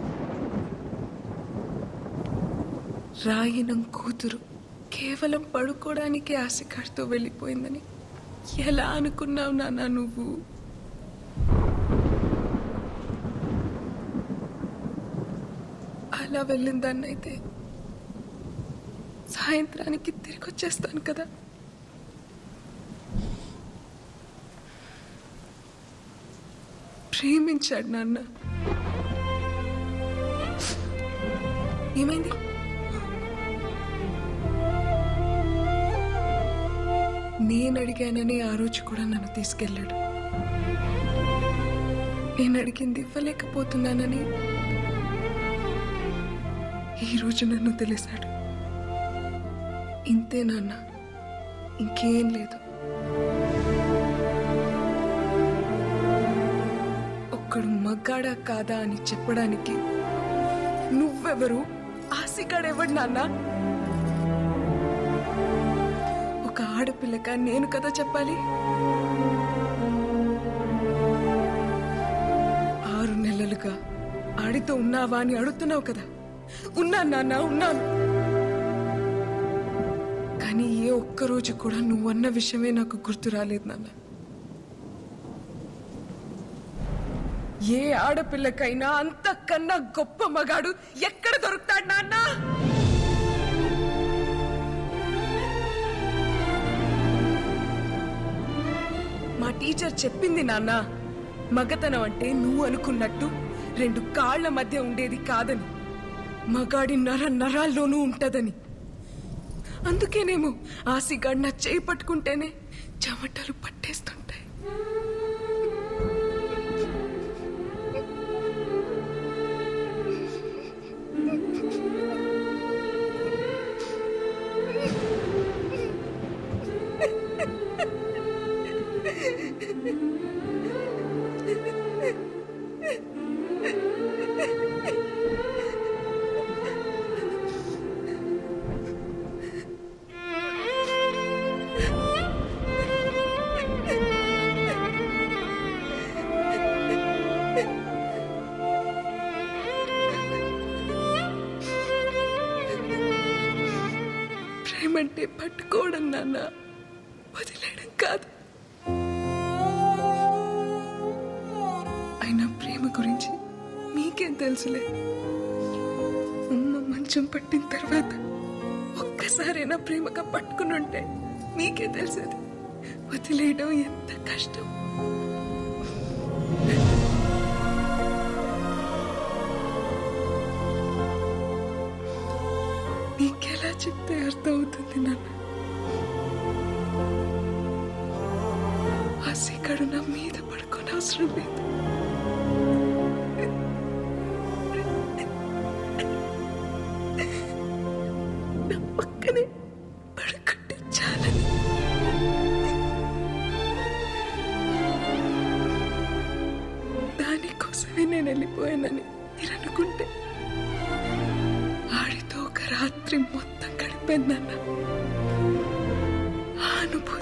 రాయనం కూతురు కేవలం పడుకోవడానికి ఆశకాడితో వెళ్ళిపోయిందని ఎలా అనుకున్నావు నాన్న నువ్వు అలా వెళ్ళిన దాన్ని అయితే సాయంత్రానికి తిరిగి వచ్చేస్తాను కదా ప్రేమించాడు నాన్న ఏమైంది నేను అడిగానని ఆ రోజు కూడా నన్ను తీసుకెళ్ళాడు నేను అడిగింది ఇవ్వలేకపోతున్నానని ఈ రోజు నన్ను తెలిసాడు ఇంతే నాన్న ఇంకేం లేదు ఒక్కడు మగ్గాడా కాదా అని చెప్పడానికి నువ్వెవరు ఆశగాడెవడు నాన్న ఒక ఆడపిల్లగా నేను కదా చెప్పాలి ఆరు నెలలుగా ఆడితో ఉన్నావా అని అడుగుతున్నావు కదా ఉన్నాను నాన్న ఉన్నాను కానీ ఏ ఒక్క రోజు కూడా నువ్వన్న విషయమే నాకు గుర్తు రాలేదు నాన్న ఏ ఆడపిల్లకైనా అంతకన్నా గొప్ప మగాడు ఎక్కడ దొరుకుతాడు నాన్న మా టీచర్ చెప్పింది నాన్న మగతనం అంటే నువ్వు అనుకున్నట్టు రెండు కాళ్ల మధ్య ఉండేది కాదని మగాడి నర నరాల్లోనూ ఉంటదని అందుకేనేమో ఆసిగాడు నా చేయి పట్టుకుంటేనే చెమటలు పట్టేస్తుంటాయి ప్రేమంటే పట్టుకోవడం నాన్న వదిలేయడం కాదు అయినా ప్రేమ గురించి మీకేం తెలుసులే అమ్మ మంచం పట్టిన తర్వాత ఒక్కసారైనా ప్రేమగా పట్టుకుని ఉంటే మీకే తెలిసేది వదిలేయడం ఎంత కష్టం నీకెలా చెప్తే అర్థం అవుతుంది నాన్న ఆ శిఖడు నా మీద పడుకోని అవసరం లేదు నా పక్కనే పడుకుంటే చాలని దానికోసమే నేను వెళ్ళిపోయానని తీరనుకుంటే ఆడితో ఒక రాత్రి మొత్తం గడిపోయిందన్న ఆ అనుభూతి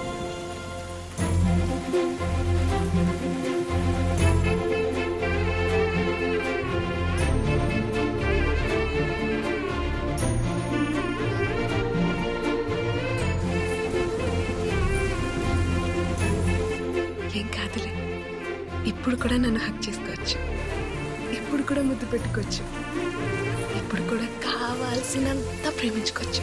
ఏం కాదులే ఇప్పుడు కూడా నన్ను హక్ చేసుకోవచ్చు ఇప్పుడు కూడా ముద్దు పెట్టుకోవచ్చు ఇప్పుడు కూడా కావాల్సినంత ప్రేమించుకోవచ్చు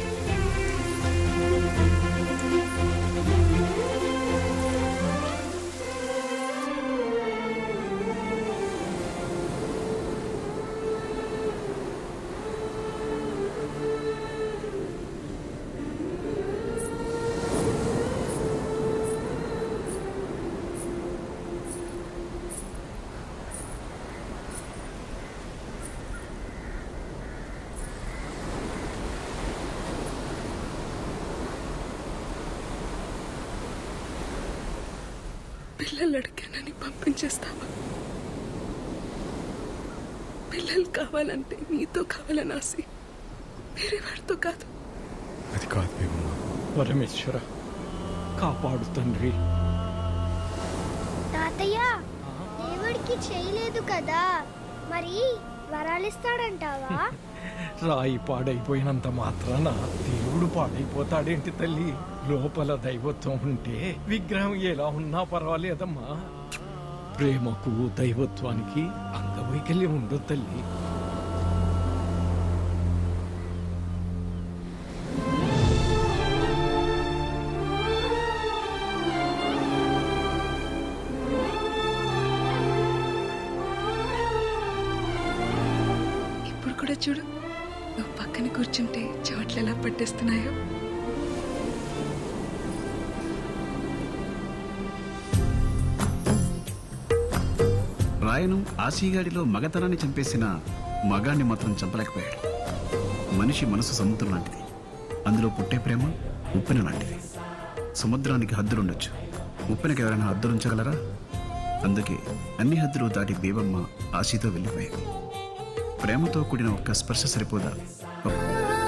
పిల్లలు అడిగానని పంపించేస్తావా పిల్లలు కావాలంటే నీతో కావాలని ఆసి వేరే వాడితో కాదు అది కాదు భీమమ్మ పరమేశ్వర కాపాడు తండ్రి తాతయ్య దేవుడికి చేయలేదు కదా మరి వరాలిస్తాడంటావా రాయి పాడైపోయినంత మాత్రాన దేవుడు పాడైపోతాడేంటి తల్లి లోపల దైవత్వం ఉంటే విగ్రహం ఎలా ఉన్నా పర్వాలేదమ్మా ప్రేమకు దైవత్వానికి అంగవైకల్యం ఉండదు తల్లి ఇప్పుడు కూడా చూడు నువ్వు పక్కన కూర్చుంటే చోట్ల ఎలా పట్టేస్తున్నాయో రాయను ఆశీగాడిలో మగతనాన్ని చంపేసిన మగాన్ని మాత్రం చంపలేకపోయాడు మనిషి మనసు సముద్రం లాంటిది అందులో పుట్టే ప్రేమ ఉప్పెన లాంటిది సముద్రానికి హద్దులుండొచ్చు ఉప్పెనకి ఎవరైనా హద్దులుంచగలరా అందుకే అన్ని హద్దులు దాటి బేబమ్మ ఆశీతో వెళ్ళిపోయింది ప్రేమతో కూడిన ఒక్క స్పర్శ సరిపోదా